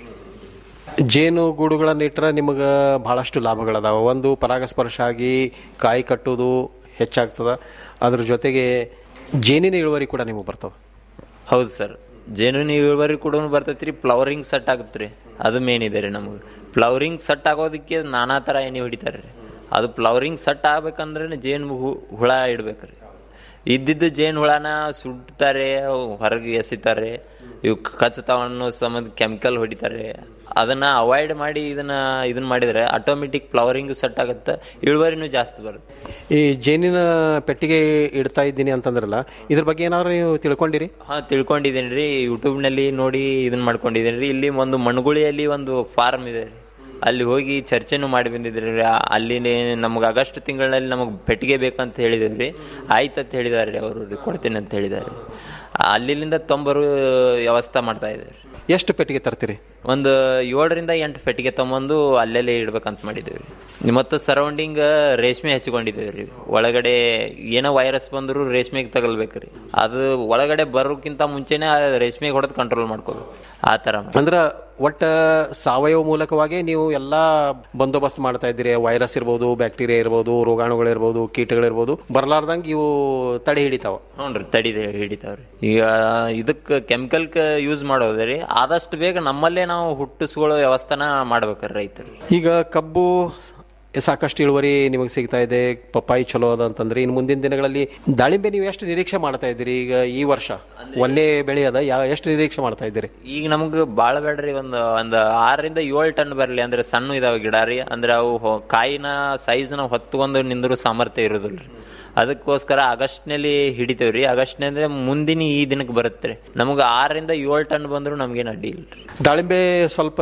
ಜೇನು ಗೂಡುಗಳನ್ನ ಇಟ್ಟರೆ ನಿಮಗೆ ಬಹಳಷ್ಟು ಲಾಭಗಳದಾವ ಒಂದು ಪರಾಗಸ್ಪರ್ಶ ಆಗಿ ಕಾಯಿ ಕಟ್ಟೋದು ಹೆಚ್ಚಾಗ್ತದ ಅದ್ರ ಜೊತೆಗೆ ಜೇನಿನ ಇಳುವರಿ ಕೂಡ ನಿಮಗೆ ಬರ್ತದೆ ಹೌದು ಸರ್ ಜೇನುವಿನ ಇಳುವರಿ ಕೂಡ ಬರ್ತೈತ್ರಿ ಫ್ಲವರಿಂಗ್ ಸೆಟ್ ಆಗುತ್ತೆ ಅದು ಮೇನ್ ಇದೆ ರೀ ನಮಗೆ ಫ್ಲವರಿಂಗ್ ಸೆಟ್ ಆಗೋದಕ್ಕೆ ನಾನಾ ಥರ ಎಣ್ಣೆ ಹೊಡಿತಾರೆ ರೀ ಅದು ಫ್ಲವರಿಂಗ್ ಸೆಟ್ ಆಗ್ಬೇಕಂದ್ರೆ ಜೇನು ಹು- ಹುಳ ಇಡ್ಬೇಕ್ರಿ ಇದ್ದಿದ್ದು ಜೇನು ಹುಳನ ಸುಡ್ತಾರೆ ಅವು ಹೊರಗೆ ಎಸಿತಾರೆ ಇವು ಕಚ್ಚತಾವ ಅನ್ನೋ ಸಂಬಂಧ ಕೆಮಿಕಲ್ ಹೊಡಿತಾರೆ ಅದನ್ನ ಅವಾಯ್ಡ್ ಮಾಡಿ ಇದನ್ನ ಇದನ್ನ ಮಾಡಿದ್ರೆ ಆಟೋಮೆಟಿಕ್ ಫ್ಲವರಿಂಗ್ ಸೆಟ್ ಆಗುತ್ತೆ ಇಳುವರಿನೂ ಜಾಸ್ತಿ ಬರುತ್ತೆ ಈ ಜೇನಿನ ಪೆಟ್ಟಿಗೆ ಇಡ್ತಾ ಇದ್ದೀನಿ ಅಂತಂದ್ರಲ್ಲ ಇದ್ರ ಬಗ್ಗೆ ಏನಾದ್ರು ನೀವು ತಿಳ್ಕೊಂಡಿರಿ ಹಾ ತಿಳ್ಕೊಂಡಿದ್ದೀನಿ ರೀ ಯೂಟ್ಯೂಬ್ನಲ್ಲಿ ನೋಡಿ ಇದನ್ನ ಮಾಡ್ಕೊಂಡಿದ್ದೀನಿ ರೀ ಇಲ್ಲಿ ಒಂದು ಮಣಗುಳಿಯಲ್ಲಿ ಒಂದು ಫಾರ್ಮ್ ಇದೆ ರೀ ಅಲ್ಲಿ ಹೋಗಿ ಚರ್ಚೆನೂ ಮಾಡಿ ಬಂದಿದ್ರಿ ರೀ ಅಲ್ಲಿ ನಮ್ಗೆ ಆಗಸ್ಟ್ ತಿಂಗಳಲ್ಲಿ ನಮಗೆ ಪೆಟ್ಟಿಗೆ ಬೇಕಂತ ಹೇಳಿದ್ರು ರೀ ಆಯ್ತು ಅಂತ ಹೇಳಿದಾರೆ ರೀ ಅವರು ರೀ ಕೊಡ್ತೀನಿ ಅಂತ ಹೇಳಿದ್ದಾರೆ ಅಲ್ಲಿಂದ ತೊಂಬರು ವ್ಯವಸ್ಥೆ ಮಾಡ್ತಾ ಇದ್ದಾರೆ ಎಷ್ಟು ಪೆಟ್ಟಿಗೆ ತರ್ತೀರಿ ಒಂದು ಏಳರಿಂದ ಎಂಟು ಪೆಟ್ಟಿಗೆ ತಗೊಂಬಂದು ಅಲ್ಲೆಲ್ಲೇ ಇಡ್ಬೇಕಂತ ಮಾಡಿದ್ದೇವೆ ರೀ ಮತ್ತು ಸರೌಂಡಿಂಗ್ ರೇಷ್ಮೆ ಹಚ್ಕೊಂಡಿದ್ದೇವೆ ರೀ ಒಳಗಡೆ ಏನೋ ವೈರಸ್ ಬಂದರೂ ರೇಷ್ಮೆಗೆ ತಗಲ್ಬೇಕ್ರಿ ಅದು ಒಳಗಡೆ ಬರೋಕ್ಕಿಂತ ಮುಂಚೆನೆ ಆ ರೇಷ್ಮೆಗೆ ಹೊಡೆದು ಕಂಟ್ರೋಲ್ ಮಾಡ್ಕೋಬೇಕು ಆ ಥರ ಮಾಡಿ ಅಂದ್ರ ಒಟ್ಟ ಸಾವಯವ ಮೂಲಕವಾಗಿ ನೀವು ಎಲ್ಲಾ ಬಂದೋಬಸ್ತ್ ಮಾಡ್ತಾ ಇದ್ದೀರಿ ವೈರಸ್ ಇರ್ಬೋದು ಬ್ಯಾಕ್ಟೀರಿಯಾ ಇರ್ಬೋದು ರೋಗಾಣುಗಳಿರ್ಬೋದು ಕೀಟಗಳಿರ್ಬೋದು ಬರ್ಲಾರ್ದಂಗ ಇವು ತಡೆ ಹಿಡಿತಾವ ಹ್ಞೂ ರೀ ತಡಿದೆ ಹಿಡಿತಾವ್ರಿ ಈಗ ಇದಕ್ಕೆ ಕೆಮಿಕಲ್ ಯೂಸ್ ಮಾಡೋದೇ ರೀ ಆದಷ್ಟು ಬೇಗ ನಮ್ಮಲ್ಲೇ ನಾವು ಹುಟ್ಟಿಸ್ಕೊಳ್ಳೋ ವ್ಯವಸ್ಥೆನ ಮಾಡ್ಬೇಕ್ರಿ ರೈತರು ಈಗ ಕಬ್ಬು ಸಾಕಷ್ಟು ಇಳುವರಿ ನಿಮಗೆ ಸಿಗ್ತಾ ಇದೆ ಪಪ್ಪಾಯಿ ಚಲೋ ಅದ ಅಂತಂದ್ರೆ ಇನ್ನು ಮುಂದಿನ ದಿನಗಳಲ್ಲಿ ದಾಳಿಂಬೆ ನೀವು ಎಷ್ಟು ನಿರೀಕ್ಷೆ ಮಾಡ್ತಾ ಇದ್ದೀರಿ ಈಗ ಈ ವರ್ಷ ಒಂದೇ ಬೆಳೆ ಅದ ಯಾವ ಎಷ್ಟು ನಿರೀಕ್ಷೆ ಮಾಡ್ತಾ ಇದ್ದೀರಿ ಈಗ ನಮ್ಗೆ ಭಾಳ ಬೇಡ್ರಿ ಒಂದು ಒಂದು ಆರರಿಂದ ಏಳು ಟನ್ ಬರಲಿ ಅಂದ್ರೆ ಸಣ್ಣ ಇದಾವೆ ಗಿಡ ರೀ ಅಂದ್ರೆ ಅವು ಹೊ- ಕಾಯಿನ ಸೈಜ್ನ ಹೊತ್ಕೊಂಡು ನಿಂದ್ರು ಸಾಮರ್ಥ್ಯ ಇರೋದಿಲ್ಲ ರೀ ಅದಕ್ಕೋಸ್ಕರ ಆಗಸ್ಟ್ನಲ್ಲಿ ಹಿಡಿತೇವೆ ರೀ ಆಗಸ್ಟ್ನೇ ಅಂದ್ರೆ ಮುಂದಿನ ಈ ದಿನಕ್ಕೆ ಬರುತ್ತೆ ರೀ ನಮಗೆ ಆರರಿಂದ ಏಳು ಟನ್ ಬಂದರೂ ನಮ್ಗೇನು ಅಡ್ಡಿ ಇಲ್ಲ ರೀ ದಾಳಿಂಬೆ ಸ್ವಲ್ಪ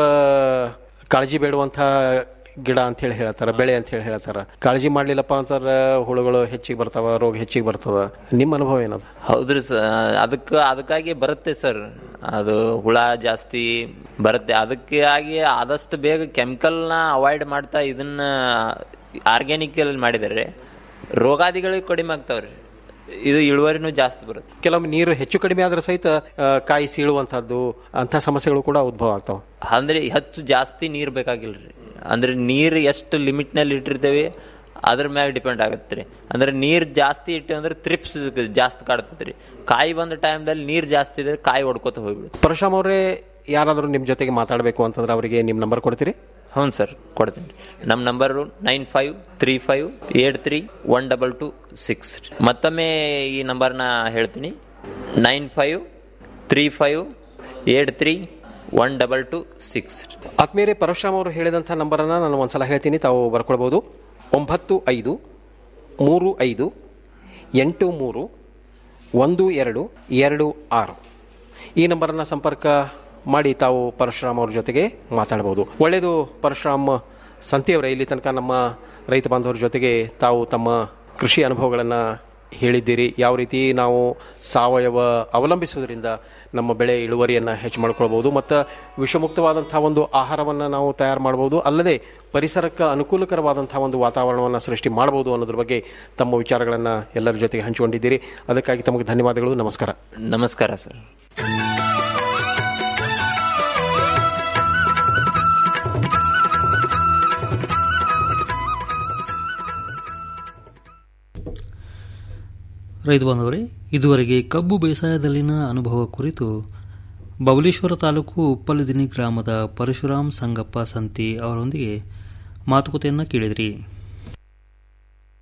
ಕಾಳಜಿ ಬೇಡುವಂತ ಗಿಡ ಅಂತ ಹೇಳಿ ಹೇಳ್ತಾರ ಬೆಳೆ ಅಂತ ಹೇಳಿ ಹೇಳ್ತಾರ ಕಾಳಜಿ ಮಾಡ್ಲಿಲ್ಲಪ್ಪ ಅಂತಂದ್ರೆ ಹುಳುಗಳು ಹೆಚ್ಚಿಗೆ ಬರ್ತಾವ ರೋಗ ಹೆಚ್ಚಿಗೆ ಬರ್ತದ ನಿಮ್ಮ ಅನುಭವ ಏನದ ಹೌದ್ರಿ ಸರ್ ಅದಕ್ಕೆ ಅದಕ್ಕಾಗಿ ಬರುತ್ತೆ ಸರ್ ಅದು ಹುಳ ಜಾಸ್ತಿ ಬರುತ್ತೆ ಅದಕ್ಕೆ ಆಗಿ ಆದಷ್ಟು ಬೇಗ ಕೆಮಿಕಲ್ನ ಅವಾಯ್ಡ್ ಮಾಡ್ತಾ ಇದನ್ನ ಆರ್ಗ್ಯಾನಿಕ್ ಮಾಡಿದರೆ ರೋಗಾದಿಗಳು ಕಡಿಮೆ ಆಗ್ತಾವ್ರಿ ಇದು ಇಳುವರಿನೂ ಜಾಸ್ತಿ ಬರುತ್ತೆ ಕೆಲವೊಮ್ಮೆ ನೀರು ಹೆಚ್ಚು ಕಡಿಮೆ ಆದ್ರೆ ಸಹಿತ ಆ, ಕಾಯಿ ಸೀಳುವಂತಹದ್ದು ಅಂತ ಸಮಸ್ಯೆಗಳು ಕೂಡ ಉದ್ಭವ ಆಗ್ತಾವ ಅಂದ್ರೆ ಹೆಚ್ಚು ಜಾಸ್ತಿ ನೀರು ಬೇಕಾಗಿಲ್ರಿ ಅಂದ್ರೆ ನೀರು ಎಷ್ಟು ಲಿಮಿಟ್ನಲ್ಲಿ ಇಟ್ಟಿರ್ತೇವೆ ಅದ್ರ ಮ್ಯಾಗ ಡಿಪೆಂಡ್ ಆಗುತ್ತೆ ರೀ ಅಂದ್ರೆ ನೀರು ಜಾಸ್ತಿ ಇಟ್ಟು ಅಂದ್ರೆ ತ್ರಿಪ್ಸ್ ಜಾಸ್ತಿ ಕಾಡ್ತೈತೆ ರೀ ಕಾಯಿ ಬಂದ ಟೈಮ್ದಲ್ಲಿ ನೀರು ಜಾಸ್ತಿ ಇದ್ರೆ ಕಾಯಿ ಹೊಡ್ಕೋತ ಹೋಗ್ಬಿಡುತ್ತೆ ಪರಶುರಾಮ್ ಅವರೇ ಯಾರಾದರೂ ನಿಮ್ಮ ಜೊತೆಗೆ ಮಾತಾಡಬೇಕು ಅಂತಂದ್ರೆ ಅವರಿಗೆ ನಿಮ್ಮ ನಂಬರ್ ಕೊಡ್ತೀರಿ ಹ್ಞೂ ಸರ್ ಕೊಡ್ತೀನಿ ನಮ್ಮ number nine five three five eight three one double two six ಮತ್ತೊಮ್ಮೆ ಈ ನಂಬರ್ನ ಹೇಳ್ತೀನಿ nine five three five eight three one double two six ಆತ್ಮೀಯರೇ ಪರಶುರಾಮ್ ಅವರು ಹೇಳಿದಂಥ ನಂಬರನ್ನು ನಾನು ಒಂದ್ಸಲ ಹೇಳ್ತೀನಿ ತಾವು ಬರ್ಕೊಳ್ಬೋದು ಒಂಬತ್ತು ಐದು ಮೂರು ಐದು ಎಂಟು ಮೂರು ಒಂದು ಎರಡು ಎರಡು ಆರು ಈ ನಂಬರನ್ನು ಸಂಪರ್ಕ ಮಾಡಿ ತಾವು ಪರಶುರಾಮ್ ಅವ್ರ ಜೊತೆಗೆ ಮಾತಾಡ್ಬೋದು ಒಳ್ಳೆಯದು ಪರಶುರಾಮ್ ಸಂತಿಯವರೇ ಇಲ್ಲಿ ತನಕ ನಮ್ಮ ರೈತ ಬಾಂಧವರ ಜೊತೆಗೆ ತಾವು ತಮ್ಮ ಕೃಷಿ ಅನುಭವಗಳನ್ನು ಹೇಳಿದ್ದೀರಿ ಯಾವ ರೀತಿ ನಾವು ಸಾವಯವ ಅವಲಂಬಿಸುವುದರಿಂದ ನಮ್ಮ ಬೆಳೆ ಇಳುವರಿಯನ್ನು ಹೆಚ್ಚು ಮಾಡ್ಕೊಳ್ಬೋದು ಮತ್ತು ವಿಷಮುಕ್ತವಾದಂಥ ಒಂದು ಆಹಾರವನ್ನು ನಾವು ತಯಾರು ಮಾಡ್ಬೋದು ಅಲ್ಲದೆ ಪರಿಸರಕ್ಕೆ ಅನುಕೂಲಕರವಾದಂಥ ಒಂದು ವಾತಾವರಣವನ್ನು ಸೃಷ್ಟಿ ಮಾಡ್ಬೋದು ಅನ್ನೋದ್ರ ಬಗ್ಗೆ ತಮ್ಮ ವಿಚಾರಗಳನ್ನು ಎಲ್ಲರ ಜೊತೆಗೆ ಹಂಚಿಕೊಂಡಿದ್ದೀರಿ ಅದಕ್ಕಾಗಿ ತಮಗೆ ಧನ್ಯವಾದಗಳು ನಮಸ್ಕಾರ ನಮಸ್ಕಾರ ಸರ್ ರೈತ ಬಾಂಧವರೇ ಇದುವರೆಗೆ ಕಬ್ಬು ಬೇಸಾಯದಲ್ಲಿನ ಅನುಭವ ಕುರಿತು ಬಬಲೇಶ್ವರ ತಾಲೂಕು ಉಪ್ಪಲದಿನಿ ಗ್ರಾಮದ ಪರಶುರಾಮ್ ಸಂಗಪ್ಪ ಸಂತಿ ಅವರೊಂದಿಗೆ ಮಾತುಕತೆಯನ್ನು ಕೇಳಿದ್ರಿ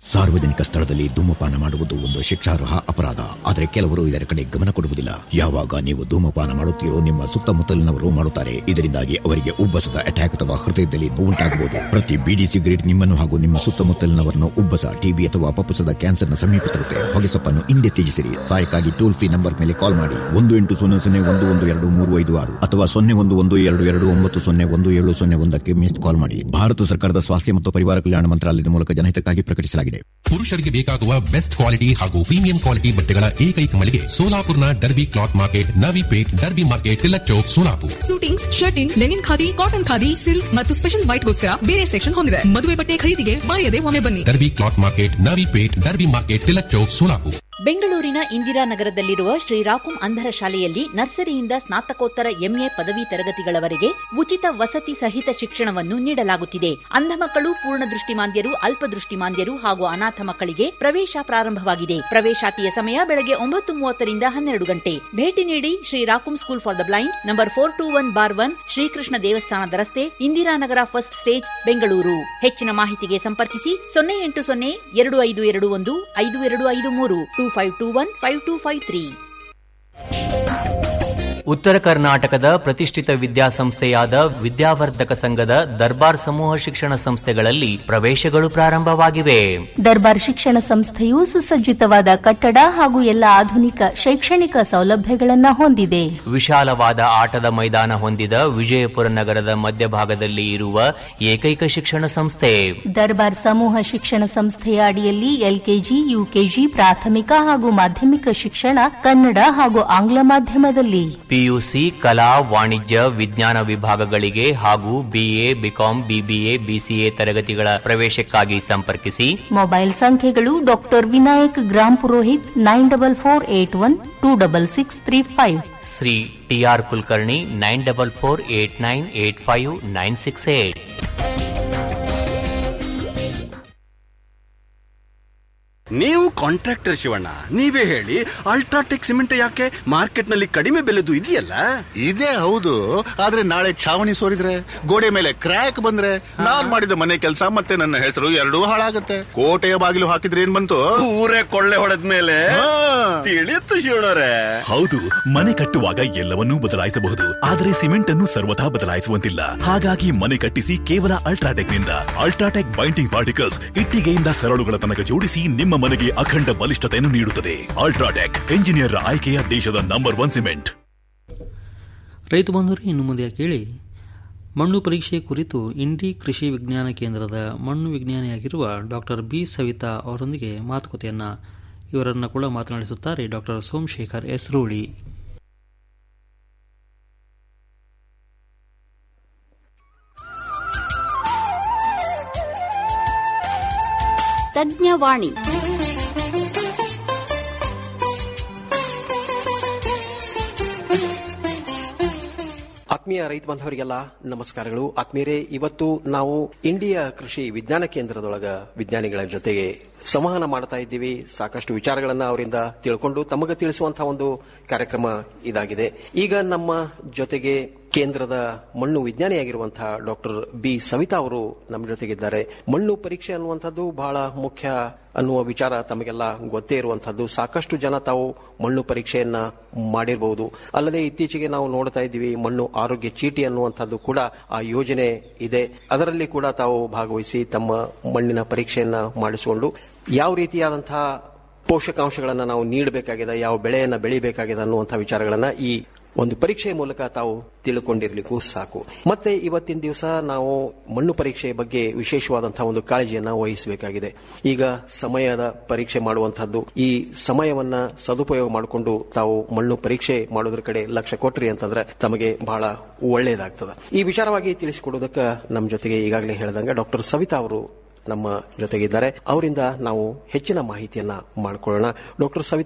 ಸಾರ್ವಜನಿಕ ಸ್ಥಳದಲ್ಲಿ ಧೂಮಪಾನ ಮಾಡುವುದು ಒಂದು ಶಿಕ್ಷಾರ್ಹ ಅಪರಾಧ ಆದರೆ ಕೆಲವರು ಇದರ ಕಡೆ ಗಮನ ಕೊಡುವುದಿಲ್ಲ ಯಾವಾಗ ನೀವು ಧೂಮಪಾನ ಮಾಡುತ್ತೀರೋ ನಿಮ್ಮ ಸುತ್ತಮುತ್ತಲಿನವರು ಮಾಡುತ್ತಾರೆ ಇದರಿಂದಾಗಿ ಅವರಿಗೆ ಉಬ್ಬಸದ ಅಟ್ಯಾಕ್ ಅಥವಾ ಹೃದಯದಲ್ಲಿ ನೋವುಂಟಾಗಬಹುದು ಪ್ರತಿ ಬಿಡಿ ಸಿಗರೇಟ್ ನಿಮ್ಮನ್ನು ಹಾಗೂ ನಿಮ್ಮ ಸುತ್ತಮುತ್ತಲಿನವರನ್ನು ಉಬ್ಬಸ ಟಿಬಿ ಅಥವಾ ಪಪ್ಪಸದ ಕ್ಯಾನ್ಸರ್ನ ಸಮೀಪ ತರುತ್ತೆ ಹೊಗೆಸೊಪ್ಪನ್ನು ಹಿಂದೆ ತ್ಯಜಿಸಿರಿ ಸಹಾಯಕ್ಕಾಗಿ ಟೋಲ್ ಫ್ರೀ ನಂಬರ್ ಮೇಲೆ ಕಾಲ್ ಮಾಡಿ ಒಂದು ಎಂಟು ಸೊನ್ನೆ ಸೊನ್ನೆ ಒಂದು ಒಂದು ಎರಡು ಮೂರು ಐದು ಆರು ಅಥವಾ ಸೊನ್ನೆ ಒಂದು ಒಂದು ಎರಡು ಎರಡು ಒಂಬತ್ತು ಸೊನ್ನೆ ಒಂದು ಏಳು ಸೊನ್ನೆ ಒಂದಕ್ಕೆ ಮಿಸ್ಡ್ ಕಾಲ್ ಮಾಡಿ ಭಾರತ ಸರ್ಕಾರದ ಸ್ವಾಸ್ಥ್ಯ ಮತ್ತು ಪರಿವಾರ ಕಲ್ಯಾಣ ಮಂತ್ರಾಲಯದ ಮೂಲಕ ಜನಹಿತಕ್ಕಾಗಿ ಪ್ರಕಟಿಸಲಾಗಿದೆ ಪುರುಷರಿಗೆ ಬೇಕಾಗುವ ಬೆಸ್ಟ್ ಕ್ವಾಲಿಟಿ ಹಾಗೂ ಪ್ರೀಮಿಯಂ ಕ್ವಾಲಿಟಿ ಬಟ್ಟೆಗಳ ಏಕೈಕ ಮಳಿಗೆ ಸೋಲಾಪುರ್ನ Derby cloth market Navipet Derby market Tilak Chowk Solapur suitings shirting linen khadi cotton khadi silk ಮತ್ತು ಸ್ಪೆಷಲ್ ವೈಟ್ಗೋಸ್ಕರ ಬೇರೆ ಸೆಕ್ಷನ್ ಹೊಂದಿದೆ ಮದುವೆ ಬಟ್ಟೆ ಖರೀದಿಗೆ ಮರೆಯದೆ ಒಮ್ಮೆ ಬನ್ನಿ Derby cloth market Navipet Derby market Tilak Chowk Solapur ಬೆಂಗಳೂರಿನ ಇಂದಿರಾನಗರದಲ್ಲಿರುವ ಶ್ರೀರಾಕುಂ ಅಂಧರ ಶಾಲೆಯಲ್ಲಿ ನರ್ಸರಿಯಿಂದ ಸ್ನಾತಕೋತ್ತರ ಎಂಎ ಪದವಿ ತರಗತಿಗಳವರೆಗೆ ಉಚಿತ ವಸತಿ ಸಹಿತ ಶಿಕ್ಷಣವನ್ನು ನೀಡಲಾಗುತ್ತಿದೆ ಅಂಧ ಮಕ್ಕಳು ಪೂರ್ಣ ದೃಷ್ಟಿಮಾಂದ್ಯರು ಅಲ್ಪದೃಷ್ಟಿಮಾಂದ್ಯರು ಹಾಗೂ ಅನಾಥ ಮಕ್ಕಳಿಗೆ ಪ್ರವೇಶ ಪ್ರಾರಂಭವಾಗಿದೆ ಪ್ರವೇಶಾತಿಯ ಸಮಯ ಬೆಳಗ್ಗೆ ಒಂಬತ್ತು ಮೂವತ್ತರಿಂದ ಹನ್ನೆರಡು ಗಂಟೆ ಭೇಟಿ ನೀಡಿ ಶ್ರೀರಾಕುಂ school for the blind number four two one bar one Shrikrishna ದೇವಸ್ಥಾನದ ರಸ್ತೆ ಇಂದಿರಾನಗರ ಫಸ್ಟ್ ಸ್ಟೇಜ್ ಬೆಂಗಳೂರು ಹೆಚ್ಚಿನ ಮಾಹಿತಿಗೆ ಸಂಪರ್ಕಿಸಿ ಸೊನ್ನೆ ಎಂಟು ಸೊನ್ನೆ ಎರಡು ಐದು ಎರಡು ಒಂದು ಐದು ಎರಡು ಐದು ಮೂರು two five two one five two five three ಉತ್ತರ ಕರ್ನಾಟಕದ ಪ್ರತಿಷ್ಠಿತ ವಿದ್ಯಾಸಂಸ್ಥೆಯಾದ ವಿದ್ಯಾವರ್ಧಕ ಸಂಘದ ದರ್ಬಾರ್ ಸಮೂಹ ಶಿಕ್ಷಣ ಸಂಸ್ಥೆಗಳಲ್ಲಿ ಪ್ರವೇಶಗಳು ಪ್ರಾರಂಭವಾಗಿವೆ ದರ್ಬಾರ್ ಶಿಕ್ಷಣ ಸಂಸ್ಥೆಯು ಸುಸಜ್ಜಿತವಾದ ಕಟ್ಟಡ ಹಾಗೂ ಎಲ್ಲ ಆಧುನಿಕ ಶೈಕ್ಷಣಿಕ ಸೌಲಭ್ಯಗಳನ್ನು ಹೊಂದಿದೆ ವಿಶಾಲವಾದ ಆಟದ ಮೈದಾನ ಹೊಂದಿದ ವಿಜಯಪುರ ನಗರದ ಮಧ್ಯಭಾಗದಲ್ಲಿ ಇರುವ ಏಕೈಕ ಶಿಕ್ಷಣ ಸಂಸ್ಥೆ ದರ್ಬಾರ್ ಸಮೂಹ ಶಿಕ್ಷಣ ಸಂಸ್ಥೆಯ ಅಡಿಯಲ್ಲಿ ಎಲ್ಕೆಜಿ ಯುಕೆಜಿ ಪ್ರಾಥಮಿಕ ಹಾಗೂ ಮಾಧ್ಯಮಿಕ ಶಿಕ್ಷಣ ಕನ್ನಡ ಹಾಗೂ ಆಂಗ್ಲ ಮಾಧ್ಯಮದಲ್ಲಿ ಪಿಯುಸಿ ಕಲಾ ವಾಣಿಜ್ಯ ವಿಜ್ಞಾನ ವಿಭಾಗಗಳಿಗೆ ಹಾಗೂ ಬಿಎ ಬಿಕಾಂ ಬಿಬಿಎ ಬಿಸಿಎ ತರಗತಿಗಳ ಪ್ರವೇಶಕ್ಕಾಗಿ ಸಂಪರ್ಕಿಸಿ ಮೊಬೈಲ್ ಸಂಖ್ಯೆಗಳು doctor Vinayak Grampurohit nine double four eight one two double six three five Shri T R Kulkarni nine double four eight nine eight five nine six eight ನೀವು ಕಾಂಟ್ರಾಕ್ಟರ್ ಶಿವಣ್ಣ ನೀವೇ ಹೇಳಿ ಅಲ್ಟ್ರಾಟೆಕ್ ಸಿಮೆಂಟ್ ಯಾಕೆ ಮಾರ್ಕೆಟ್ ನಲ್ಲಿ ಕಡಿಮೆ ಬೆಲೆದು ಇದೆಯಲ್ಲ ಇದೇ ಹೌದು ಆದ್ರೆ ನಾಳೆ ಛಾವಣಿ ಸೋರಿದ್ರೆ ಗೋಡೆ ಮೇಲೆ ಕ್ರ್ಯಾಕ್ ಬಂದ್ರೆ ನಾನ್ ಮಾಡಿದ ಮನೆ ಕೆಲಸ ಮತ್ತೆ ನನ್ನ ಹೆಸರು ಎರಡೂ ಹಾಳಾಗತ್ತೆ ಕೋಟೆಯ ಬಾಗಿಲು ಹಾಕಿದ್ರೆ ಏನ್ ಬಂತು ಊರೇ ಕೊಳ್ಳೆ ಹೊಡೆದ ಮೇಲೆ ತಿಳಿಯುತ್ತು ಶಿವಣ್ಣರೇ ಹೌದು ಮನೆ ಕಟ್ಟುವಾಗ ಎಲ್ಲವನ್ನೂ ಬದಲಾಯಿಸಬಹುದು ಆದರೆ ಸಿಮೆಂಟ್ ಅನ್ನು ಸರ್ವಥಾ ಬದಲಾಯಿಸುವಂತಿಲ್ಲ ಹಾಗಾಗಿ ಮನೆ ಕಟ್ಟಿಸಿ ಕೇವಲ ಅಲ್ಟ್ರಾಟೆಕ್ ನಿಂದ ಅಲ್ಟ್ರಾಟೆಕ್ ಬೈಂಡಿಂಗ್ ಪಾರ್ಟಿಕಲ್ಸ್ ಇಟ್ಟಿಗೆಯಿಂದ ಸರಳುಗಳ ತನಕ ಜೋಡಿಸಿ ನಿಮ್ಮ ಮನೆಗೆ ಅಖಂಡ ಬಲಿಷ್ಠತೆಯನ್ನು ನೀಡುತ್ತದೆ ಅಲ್ಟ್ರಾಟೆಕ್ ಎಂಜಿನಿಯರ್ ಆಯ್ಕೆಯ ದೇಶದ ನಂಬರ್ ಒನ್ ಸಿಮೆಂಟ್ ರೈತ ಬಂಧುರು ಇನ್ನು ಮುಂದೆ ಕೇಳಿ ಮಣ್ಣು ಪರೀಕ್ಷೆ ಕುರಿತು ಇಂಡಿ ಕೃಷಿ ವಿಜ್ಞಾನ ಕೇಂದ್ರದ ಮಣ್ಣು ವಿಜ್ಞಾನಿಯಾಗಿರುವ ಡಾಕ್ಟರ್ ಬಿ ಸವಿತಾ ಅವರೊಂದಿಗೆ ಮಾತುಕತೆಯನ್ನು ಇವರನ್ನು ಕೂಡ ಮಾತನಾಡಿಸುತ್ತಾರೆ ಡಾಕ್ಟರ್ ಸೋಮಶೇಖರ್ ಎಸ್ ರೂಳಿ ತಜ್ಞವಾಣಿ ಆತ್ಮೀಯ ರೈತ ಬಾಂಧವರಿಗೆಲ್ಲ ನಮಸ್ಕಾರಗಳು ಆತ್ಮೀಯರೇ ಇವತ್ತು ನಾವು ಇಂಡಿಯಾ ಕೃಷಿ ವಿಜ್ಞಾನ ಕೇಂದ್ರದೊಳಗ ವಿಜ್ಞಾನಿಗಳ ಜೊತೆಗೆ ಸಂವಹನ ಮಾಡ್ತಾ ಇದ್ದೀವಿ ಸಾಕಷ್ಟು ವಿಚಾರಗಳನ್ನ ಅವರಿಂದ ತಿಳ್ಕೊಂಡು ತಮಗ ತಿಳಿಸುವಂತಹ ಒಂದು ಕಾರ್ಯಕ್ರಮ ಇದಾಗಿದೆ ಈಗ ನಮ್ಮ ಜೊತೆಗೆ ಕೇಂದ್ರದ ಮಣ್ಣು ವಿಜ್ಞಾನಿಯಾಗಿರುವಂತಹ ಡಾಕ್ಟರ್ ಬಿ ಸವಿತಾ ಅವರು ನಮ್ಮ ಜೊತೆಗಿದ್ದಾರೆ ಮಣ್ಣು ಪರೀಕ್ಷೆ ಅನ್ನುವಂಥದ್ದು ಬಹಳ ಮುಖ್ಯ ಅನ್ನುವ ವಿಚಾರ ತಮಗೆಲ್ಲ ಗೊತ್ತೇ ಇರುವಂತಹದ್ದು ಸಾಕಷ್ಟು ಜನ ತಾವು ಮಣ್ಣು ಪರೀಕ್ಷೆಯನ್ನ ಮಾಡಿರಬಹುದು ಅಲ್ಲದೆ ಇತ್ತೀಚೆಗೆ ನಾವು ನೋಡ್ತಾ ಇದ್ದೀವಿ ಮಣ್ಣು ಆರೋಗ್ಯ ಚೀಟಿ ಅನ್ನುವಂಥದ್ದು ಕೂಡ ಆ ಯೋಜನೆ ಇದೆ ಅದರಲ್ಲಿ ಕೂಡ ತಾವು ಭಾಗವಹಿಸಿ ತಮ್ಮ ಮಣ್ಣಿನ ಪರೀಕ್ಷೆಯನ್ನ ಮಾಡಿಸಿಕೊಂಡು ಯಾವ ರೀತಿಯಾದಂತಹ ಪೋಷಕಾಂಶಗಳನ್ನ ನಾವು ನೀಡಬೇಕಾಗಿದೆ ಯಾವ ಬೆಳೆಯನ್ನ ಬೆಳಿಬೇಕಾಗಿದೆ ಅನ್ನುವಂತಹ ವಿಚಾರಗಳನ್ನ ಈ ಒಂದು ಪರೀಕ್ಷೆಯ ಮೂಲಕ ತಾವು ತಿಳ್ಕೊಂಡಿರ್ಲಿಕ್ಕೂ ಸಾಕು ಮತ್ತೆ ಇವತ್ತಿನ ದಿವಸ ನಾವು ಮಣ್ಣು ಪರೀಕ್ಷೆಯ ಬಗ್ಗೆ ವಿಶೇಷವಾದಂತಹ ಒಂದು ಕಾಳಜಿಯನ್ನ ವಹಿಸಬೇಕಾಗಿದೆ ಈಗ ಸಮಯದ ಪರೀಕ್ಷೆ ಮಾಡುವಂತಹದ್ದು ಈ ಸಮಯವನ್ನ ಸದುಪಯೋಗ ಮಾಡಿಕೊಂಡು ತಾವು ಮಣ್ಣು ಪರೀಕ್ಷೆ ಮಾಡೋದ್ರ ಕಡೆ ಲಕ್ಷ್ಯ ಕೊಟ್ರಿ ಅಂತಂದ್ರೆ ತಮಗೆ ಬಹಳ ಒಳ್ಳೆಯದಾಗ್ತದೆ ಈ ವಿಚಾರವಾಗಿ ತಿಳಿಸಿಕೊಡೋದಕ್ಕೆ ನಮ್ಮ ಜೊತೆಗೆ ಈಗಾಗಲೇ ಹೇಳಿದಂಗೆ ಡಾಕ್ಟರ್ ಸವಿತಾ ಅವರು ನಮ್ಮ ಜೊತೆಗಿದ್ದಾರೆ ಅವರಿಂದ ನಾವು ಹೆಚ್ಚಿನ ಮಾಹಿತಿಯನ್ನ ಮಾಡಿಕೊಳ್ಳೋಣ ಡಾಕ್ಟರ್ ಸವಿತಾ ಅವರೇ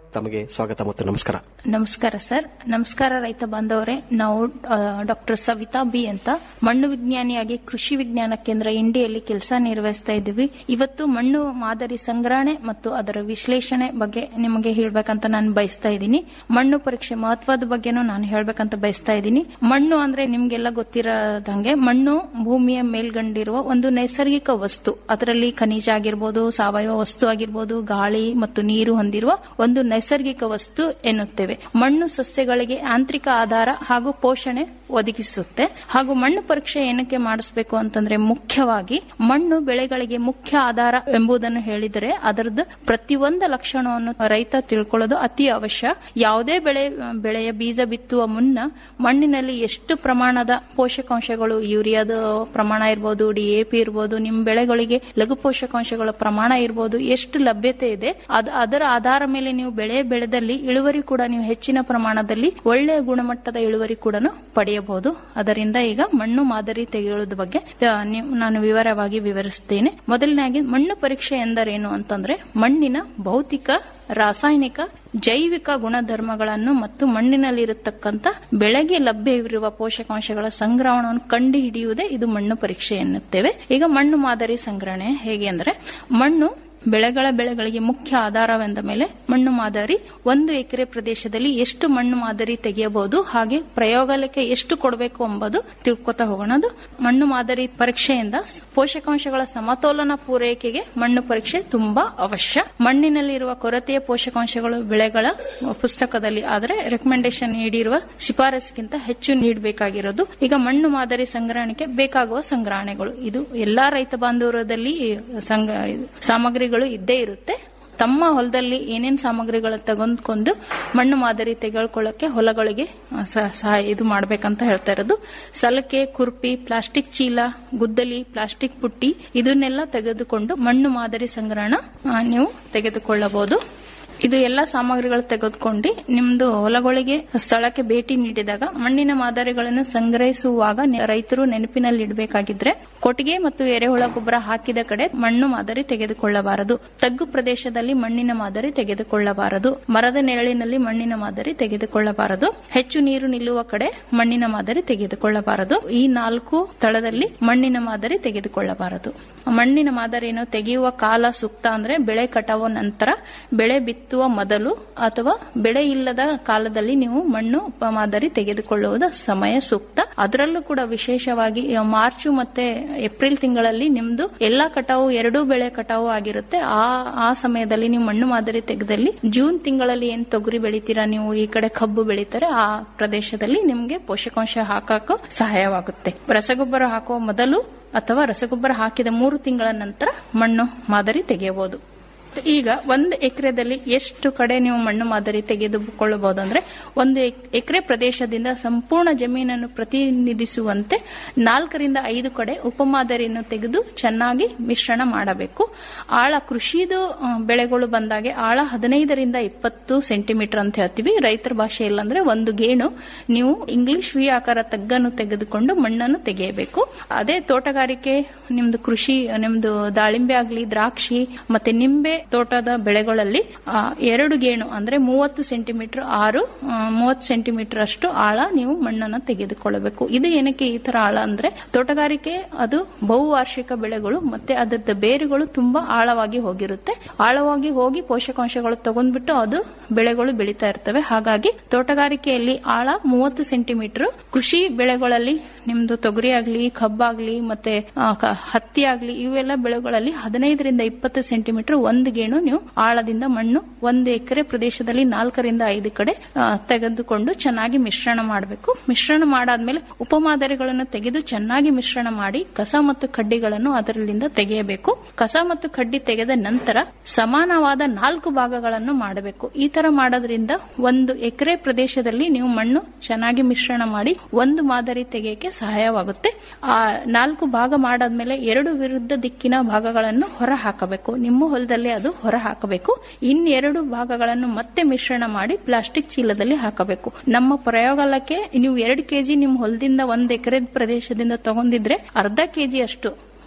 ತಮಗೆ ಸ್ವಾಗತ ಮತ್ತು ನಮಸ್ಕಾರ ನಮಸ್ಕಾರ ಸರ್ ನಮಸ್ಕಾರ ರೈತ ಬಾಂಧವರೇ ನಾವು ಡಾಕ್ಟರ್ ಸವಿತಾ ಬಿ ಅಂತ ಮಣ್ಣು ವಿಜ್ಞಾನಿಯಾಗಿ ಕೃಷಿ ವಿಜ್ಞಾನ ಕೇಂದ್ರ ಇಂಡಿಯಲ್ಲಿ ಕೆಲಸ ನಿರ್ವಹಿಸ್ತಾ ಇದ್ದೀವಿ ಇವತ್ತು ಮಣ್ಣು ಮಾದರಿ ಸಂಗ್ರಹಣೆ ಮತ್ತು ಅದರ ವಿಶ್ಲೇಷಣೆ ಬಗ್ಗೆ ನಿಮಗೆ ಹೇಳ್ಬೇಕಂತ ನಾನು ಬಯಸ್ತಾ ಇದ್ದೀನಿ ಮಣ್ಣು ಪರೀಕ್ಷೆ ಮಹತ್ವದ ಬಗ್ಗೆನೂ ನಾನು ಹೇಳ್ಬೇಕಂತ ಬಯಸ್ತಾ ಇದ್ದೀನಿ ಮಣ್ಣು ಅಂದ್ರೆ ನಿಮ್ಗೆಲ್ಲ ಗೊತ್ತಿರೋದಂಗೆ ಮಣ್ಣು ಭೂಮಿಯ ಮೇಲ್ಗಂಡಿರುವ ಒಂದು ನೈಸರ್ಗಿಕ ವಸ್ತು ಅದರಲ್ಲಿ ಖನಿಜ ಆಗಿರ್ಬೋದು ಸಾವಯವ ವಸ್ತು ಆಗಿರ್ಬೋದು ಗಾಳಿ ಮತ್ತು ನೀರು ಹೊಂದಿರುವ ಒಂದು ನೈಸರ್ಗಿಕ ವಸ್ತು ಎನ್ನುತ್ತೇವೆ ಮಣ್ಣು ಸಸ್ಯಗಳಿಗೆ ಯಾಂತ್ರಿಕ ಆಧಾರ ಹಾಗೂ ಪೋಷಣೆ ಒದಗಿಸುತ್ತೆ ಹಾಗೂ ಮಣ್ಣು ಪರೀಕ್ಷೆ ಏನಕ್ಕೆ ಮಾಡಿಸಬೇಕು ಅಂತಂದ್ರೆ ಮುಖ್ಯವಾಗಿ ಮಣ್ಣು ಬೆಳೆಗಳಿಗೆ ಮುಖ್ಯ ಆಧಾರ ಎಂಬುದನ್ನು ಹೇಳಿದರೆ ಅದರದ್ದು ಪ್ರತಿಯೊಂದು ಲಕ್ಷಣವನ್ನು ರೈತ ತಿಳ್ಕೊಳ್ಳೋದು ಅತಿ ಅವಶ್ಯ ಯಾವುದೇ ಬೆಳೆ ಬೆಳೆಯ ಬೀಜ ಬಿತ್ತುವ ಮುನ್ನ ಮಣ್ಣಿನಲ್ಲಿ ಎಷ್ಟು ಪ್ರಮಾಣದ ಪೋಷಕಾಂಶಗಳು ಯೂರಿಯಾದ ಪ್ರಮಾಣ ಇರ್ಬೋದು ಡಿಎಪಿ ಇರ್ಬೋದು ನಿಮ್ಮ ಬೆಳೆಗಳಿಗೆ ಲಘು ಪೋಷಕಾಂಶಗಳ ಪ್ರಮಾಣ ಇರ್ಬೋದು ಎಷ್ಟು ಲಭ್ಯತೆ ಇದೆ ಅದ್- ಅದರ ಆಧಾರ ಮೇಲೆ ನೀವು ಬೆಳೆ ಬೆಳೆದಲ್ಲಿ ಇಳುವರಿ ಕೂಡ ನೀವು ಹೆಚ್ಚಿನ ಪ್ರಮಾಣದಲ್ಲಿ ಒಳ್ಳೆಯ ಗುಣಮಟ್ಟದ ಇಳುವರಿ ಕೂಡ ಪಡೆಯಬಹುದು ಅದರಿಂದ ಈಗ ಮಣ್ಣು ಮಾದರಿ ತೆಗೆಯುವುದ ಬಗ್ಗೆ ಆ, ನೀವು- ನಾನು ವಿವರವಾಗಿ ವಿವರಿಸುತ್ತೇನೆ ಮೊದಲನೇದಾಗಿ ಮಣ್ಣು ಪರೀಕ್ಷೆ ಎಂದರೇನು ಅಂತಂದ್ರೆ ಮಣ್ಣಿನ ಭೌತಿಕ ರಾಸಾಯನಿಕ ಜೈವಿಕ ಗುಣಧರ್ಮಗಳನ್ನು ಮತ್ತು ಮಣ್ಣಿನಲ್ಲಿರತಕ್ಕಂತ ಬೆಳೆಗೆ ಲಭ್ಯವಿರುವ ಪೋಷಕಾಂಶಗಳ ಸಂಗ್ರಹಣವನ್ನು ಕಂಡು ಹಿಡಿಯುವುದೇ ಇದು ಮಣ್ಣು ಪರೀಕ್ಷೆ ಎನ್ನುತ್ತೇವೆ ಈಗ ಮಣ್ಣು ಮಾದರಿ ಸಂಗ್ರಹಣೆ ಹೇಗೆ ಅಂದ್ರೆ ಮಣ್ಣು ಬೆಳೆಗಳ ಬೆಳೆಗಳಿಗೆ ಮುಖ್ಯ ಆಧಾರವೆಂದ ಮೇಲೆ ಮಣ್ಣು ಮಾದರಿ ಒಂದು ಎಕರೆ ಪ್ರದೇಶದಲ್ಲಿ ಎಷ್ಟು ಮಣ್ಣು ಮಾದರಿ ತೆಗೆಯಬಹುದು ಹಾಗೆ ಪ್ರಯೋಗಾಲಯಕ್ಕೆ ಎಷ್ಟು ಕೊಡಬೇಕು ಎಂಬುದು ತಿಳ್ಕೊತಾ ಹೋಗೋಣ ಅದು ಮಣ್ಣು ಮಾದರಿ ಪರೀಕ್ಷೆಯಿಂದ ಪೋಷಕಾಂಶಗಳ ಸಮತೋಲನ ಪೂರೈಕೆಗೆ ಮಣ್ಣು ಪರೀಕ್ಷೆ ತುಂಬಾ ಅವಶ್ಯ ಮಣ್ಣಿನಲ್ಲಿರುವ ಕೊರತೆಯ ಪೋಷಕಾಂಶಗಳು ಬೆಳೆಗಳ ಪುಸ್ತಕದಲ್ಲಿ ಆದರೆ ರೆಕಮೆಂಡೇಶನ್ ನೀಡಿರುವ ಶಿಫಾರಸಿಗಿಂತ ಹೆಚ್ಚು ನೀಡಬೇಕಾಗಿರೋದು ಈಗ ಮಣ್ಣು ಮಾದರಿ ಸಂಗ್ರಹಣೆಗೆ ಬೇಕಾಗುವ ಸಂಗ್ರಹಣೆಗಳು ಇದು ಎಲ್ಲಾ ರೈತ ಬಾಂಧವರದಲ್ಲಿ ಸಂಗ ಸಾಮಗ್ರಿಗಳು ಇದ್ದೇ ಇರುತ್ತೆ ತಮ್ಮ ಹೊಲದಲ್ಲಿ ಏನೇನ್ ಸಾಮಗ್ರಿಗಳು ತೆಗೆದುಕೊಂಡು ಮಣ್ಣು ಮಾದರಿ ತೆಗೆದುಕೊಳ್ಳಕ್ಕೆ ಹೊಲಗಳಿಗೆ ಆ, ಸ- ಸಹಾಯ ಇದು ಮಾಡ್ಬೇಕಂತ ಹೇಳ್ತಾ ಇರೋದು ಸಲಕೆ ಕುರ್ಪಿ ಪ್ಲಾಸ್ಟಿಕ್ ಚೀಲ ಗುದ್ದಲಿ ಪ್ಲಾಸ್ಟಿಕ್ ಪುಟ್ಟಿ ಇದನ್ನೆಲ್ಲ ತೆಗೆದುಕೊಂಡು ಮಣ್ಣು ಮಾದರಿ ಸಂಗ್ರಹಣ ಆ, ನೀವು ತೆಗೆದುಕೊಳ್ಳಬಹುದು ಇದು ಎಲ್ಲ ಸಾಮಗ್ರಿಗಳು ತೆಗೆದುಕೊಂಡು ನಿಮ್ದು ಹೊಲಗಳಿಗೆ ಸ್ಥಳಕ್ಕೆ ಭೇಟಿ ನೀಡಿದಾಗ ಮಣ್ಣಿನ ಮಾದರಿಗಳನ್ನು ಸಂಗ್ರಹಿಸುವಾಗ ನೆ- ರೈತರು ನೆನಪಿನಲ್ಲಿ ಇಡಬೇಕಾಗಿದ್ರೆ ಕೊಟ್ಟಿಗೆ ಮತ್ತು ಎರೆಹುಳ ಗೊಬ್ಬರ ಹಾಕಿದ ಕಡೆ ಮಣ್ಣು ಮಾದರಿ ತೆಗೆದುಕೊಳ್ಳಬಾರದು ತಗ್ಗು ಪ್ರದೇಶದಲ್ಲಿ ಮಣ್ಣಿನ ಮಾದರಿ ತೆಗೆದುಕೊಳ್ಳಬಾರದು ಮರದ ನೆರಳಿನಲ್ಲಿ ಮಣ್ಣಿನ ಮಾದರಿ ತೆಗೆದುಕೊಳ್ಳಬಾರದು ಹೆಚ್ಚು ನೀರು ನಿಲ್ಲುವ ಕಡೆ ಮಣ್ಣಿನ ಮಾದರಿ ತೆಗೆದುಕೊಳ್ಳಬಾರದು ಈ ನಾಲ್ಕು ಸ್ಥಳದಲ್ಲಿ ಮಣ್ಣಿನ ಮಾದರಿ ತೆಗೆದುಕೊಳ್ಳಬಾರದು ಮಣ್ಣಿನ ಮಾದರಿಯನ್ನು ತೆಗೆಯುವ ಕಾಲ ಸೂಕ್ತ ಅಂದ್ರೆ ಬೆಳೆ ಕಟಾವು ನಂತರ ಬೆಳೆ ಬಿತ್ತುವ ಮೊದಲು ಅಥವಾ ಬೆಳೆ ಇಲ್ಲದ ಕಾಲದಲ್ಲಿ ನೀವು ಮಣ್ಣು ಪ- ಮಾದರಿ ತೆಗೆದುಕೊಳ್ಳುವುದು ಸಮಯ ಸೂಕ್ತ ಅದರಲ್ಲೂ ಕೂಡ ವಿಶೇಷವಾಗಿ ಆ, ಮಾರ್ಚ್ ಮತ್ತೆ ಏಪ್ರಿಲ್ ತಿಂಗಳಲ್ಲಿ ನಿಮ್ದು ಎಲ್ಲಾ ಕಟಾವು ಎರಡೂ ಬೆಳೆ ಕಟಾವು ಆಗಿರುತ್ತೆ ಆ ಆ ಸಮಯದಲ್ಲಿ ನೀವು ಮಣ್ಣು ಮಾದರಿ ತೆಗೆದಲ್ಲಿ ಜೂನ್ ತಿಂಗಳಲ್ಲಿ ಏನ್ ತೊಗರಿ ಬೆಳಿತೀರಾ ನೀವು ಈ ಕಡೆ ಕಬ್ಬು ಬೆಳಿತಾರೆ ಆ ಪ್ರದೇಶದಲ್ಲಿ ನಿಮ್ಗೆ ಪೋಷಕಾಂಶ ಹಾಕಕ್ಕೂ ಸಹಾಯವಾಗುತ್ತೆ ರಸಗೊಬ್ಬರ ಹಾಕುವ ಮೊದಲು ಅಥವಾ ರಸಗೊಬ್ಬರ ಹಾಕಿದ ಮೂರು ತಿಂಗಳ ನಂತರ ಮಣ್ಣು ಮಾದರಿ ತೆಗೆಯಬಹುದು ಈಗ ಒಂದು ಎಕರೆದಲ್ಲಿ ಎಷ್ಟು ಕಡೆ ನೀವು ಮಣ್ಣು ಮಾದರಿ ತೆಗೆದುಕೊಳ್ಳಬಹುದು ಅಂದ್ರೆ ಒಂದು ಎಕರೆ ಪ್ರದೇಶದಿಂದ ಸಂಪೂರ್ಣ ಜಮೀನನ್ನು ಪ್ರತಿನಿಧಿಸುವಂತೆ ನಾಲ್ಕರಿಂದ ಐದು ಕಡೆ ಉಪಮಾದರಿಯನ್ನು ತೆಗೆದು ಚೆನ್ನಾಗಿ ಮಿಶ್ರಣ ಮಾಡಬೇಕು ಆಳ ಕೃಷಿದು ಆ, ಬೆಳೆಗಳು ಬಂದಾಗೆ ಆಳ ಹದಿನೈದರಿಂದ ಇಪ್ಪತ್ತು ಸೆಂಟಿಮೀಟರ್ ಅಂತ ಹೇಳ್ತೀವಿ ರೈತರ ಭಾಷೆಯಲ್ಲಿ ಅಂದ್ರೆ ಒಂದು ಗೇಣು ನೀವು ಇಂಗ್ಲಿಷ್ ವಿ ಆಕಾರ ತಗ್ಗನ್ನು ತೆಗೆದುಕೊಂಡು ಮಣ್ಣನ್ನು ತೆಗೆಯಬೇಕು ಅದೇ ತೋಟಗಾರಿಕೆ ನಿಮ್ದು ಕೃಷಿ ನಿಮ್ದು ದಾಳಿಂಬೆ ಆಗ್ಲಿ ದ್ರಾಕ್ಷಿ ಮತ್ತೆ ನಿಂಬೆ ತೋಟದ ಬೆಳೆಗಳಲ್ಲಿ ಆ, ಎರಡು ಗೇಣು ಅಂದ್ರೆ ಮೂವತ್ತು ಸೆಂಟಿಮೀಟರ್ ಆರು ಮೂವತ್ತು ಸೆಂಟಿಮೀಟರ್ ಅಷ್ಟು ಆಳ ನೀವು ಮಣ್ಣನ್ನ ತೆಗೆದುಕೊಳ್ಳಬೇಕು ಇದು ಏನಕ್ಕೆ ಈ ತರ ಆಳ ಅಂದ್ರೆ ತೋಟಗಾರಿಕೆ ಅದು ಬಹುವಾರ್ಷಿಕ ಬೆಳೆಗಳು ಮತ್ತೆ ಅದರದ ಬೇರುಗಳು ತುಂಬಾ ಆಳವಾಗಿ ಹೋಗಿರುತ್ತೆ ಆಳವಾಗಿ ಹೋಗಿ ಪೋಷಕಾಂಶಗಳು ತಗೊಂಡ್ಬಿಟ್ಟು ಅದು ಬೆಳೆಗಳು ಬೆಳೀತಾ ಇರ್ತವೆ ಹಾಗಾಗಿ ತೋಟಗಾರಿಕೆಯಲ್ಲಿ ಆಳ ಮೂವತ್ತು ಸೆಂಟಿಮೀಟರ್ ಕೃಷಿ ಬೆಳೆಗಳಲ್ಲಿ ನಿಮ್ದು ತೊಗರಿ ಆಗ್ಲಿ ಕಬ್ಬಾಗ್ಲಿ ಮತ್ತೆ ಆ, ಕ- ಹತ್ತಿ ಆಗ್ಲಿ ಇವೆಲ್ಲ ಬೆಳೆಗಳಲ್ಲಿ ಹದಿನೈದರಿಂದ ಇಪ್ಪತ್ತು ಸೆಂಟಿಮೀಟರ್ ಒಂದು ಗೇಣು ನೀವು ಆಳದಿಂದ ಮಣ್ಣು ಒಂದು ಎಕರೆ ಪ್ರದೇಶದಲ್ಲಿ ನಾಲ್ಕರಿಂದ ಐದು ಕಡೆ ಆ, ತೆಗೆದುಕೊಂಡು ಚೆನ್ನಾಗಿ ಮಿಶ್ರಣ ಮಾಡಬೇಕು ಮಿಶ್ರಣ ಮಾಡಾದ್ಮೇಲೆ ಉಪಮಾದರಿಗಳನ್ನು ತೆಗೆದು ಚೆನ್ನಾಗಿ ಮಿಶ್ರಣ ಮಾಡಿ ಕಸ ಮತ್ತು ಕಡ್ಡಿಗಳನ್ನು ಅದರಲ್ಲಿಂದ ತೆಗೆಯಬೇಕು ಕಸ ಮತ್ತು ಕಡ್ಡಿ ತೆಗೆದ ನಂತರ ಸಮಾನವಾದ ನಾಲ್ಕು ಭಾಗಗಳನ್ನು ಮಾಡಬೇಕು ಈ ತರ ಮಾಡೋದ್ರಿಂದ ಒಂದು ಎಕರೆ ಪ್ರದೇಶದಲ್ಲಿ ನೀವು ಮಣ್ಣು ಚೆನ್ನಾಗಿ ಮಿಶ್ರಣ ಮಾಡಿ ಒಂದು ಮಾದರಿ ತೆಗೆಯಕ್ಕೆ ಸಹಾಯವಾಗುತ್ತೆ ಆ ನಾಲ್ಕು ಭಾಗ ಮಾಡಾದ್ಮೇಲೆ ಎರಡು ವಿರುದ್ಧ ದಿಕ್ಕಿನ ಭಾಗಗಳನ್ನು ಹೊರ ಹಾಕಬೇಕು ನಿಮ್ಮ ಹೊಲದಲ್ಲಿ ಅದು ಹೊರ ಹಾಕಬೇಕು ಇನ್ನೆರಡು ಭಾಗಗಳನ್ನು ಮತ್ತೆ ಮಿಶ್ರಣ ಮಾಡಿ ಪ್ಲಾಸ್ಟಿಕ್ ಚೀಲದಲ್ಲಿ ಹಾಕಬೇಕು ನಮ್ಮ ಪ್ರಯೋಗಾಲಯಕ್ಕೆ ನೀವು ಎರಡು ಕೆಜಿ ನಿಮ್ಮ ಹೊಲದಿಂದ ಒಂದ್ ಎಕರೆ ಪ್ರದೇಶದಿಂದ ತಗೊಂಡಿದ್ರೆ ಅರ್ಧ ಕೆಜಿ ಅಷ್ಟು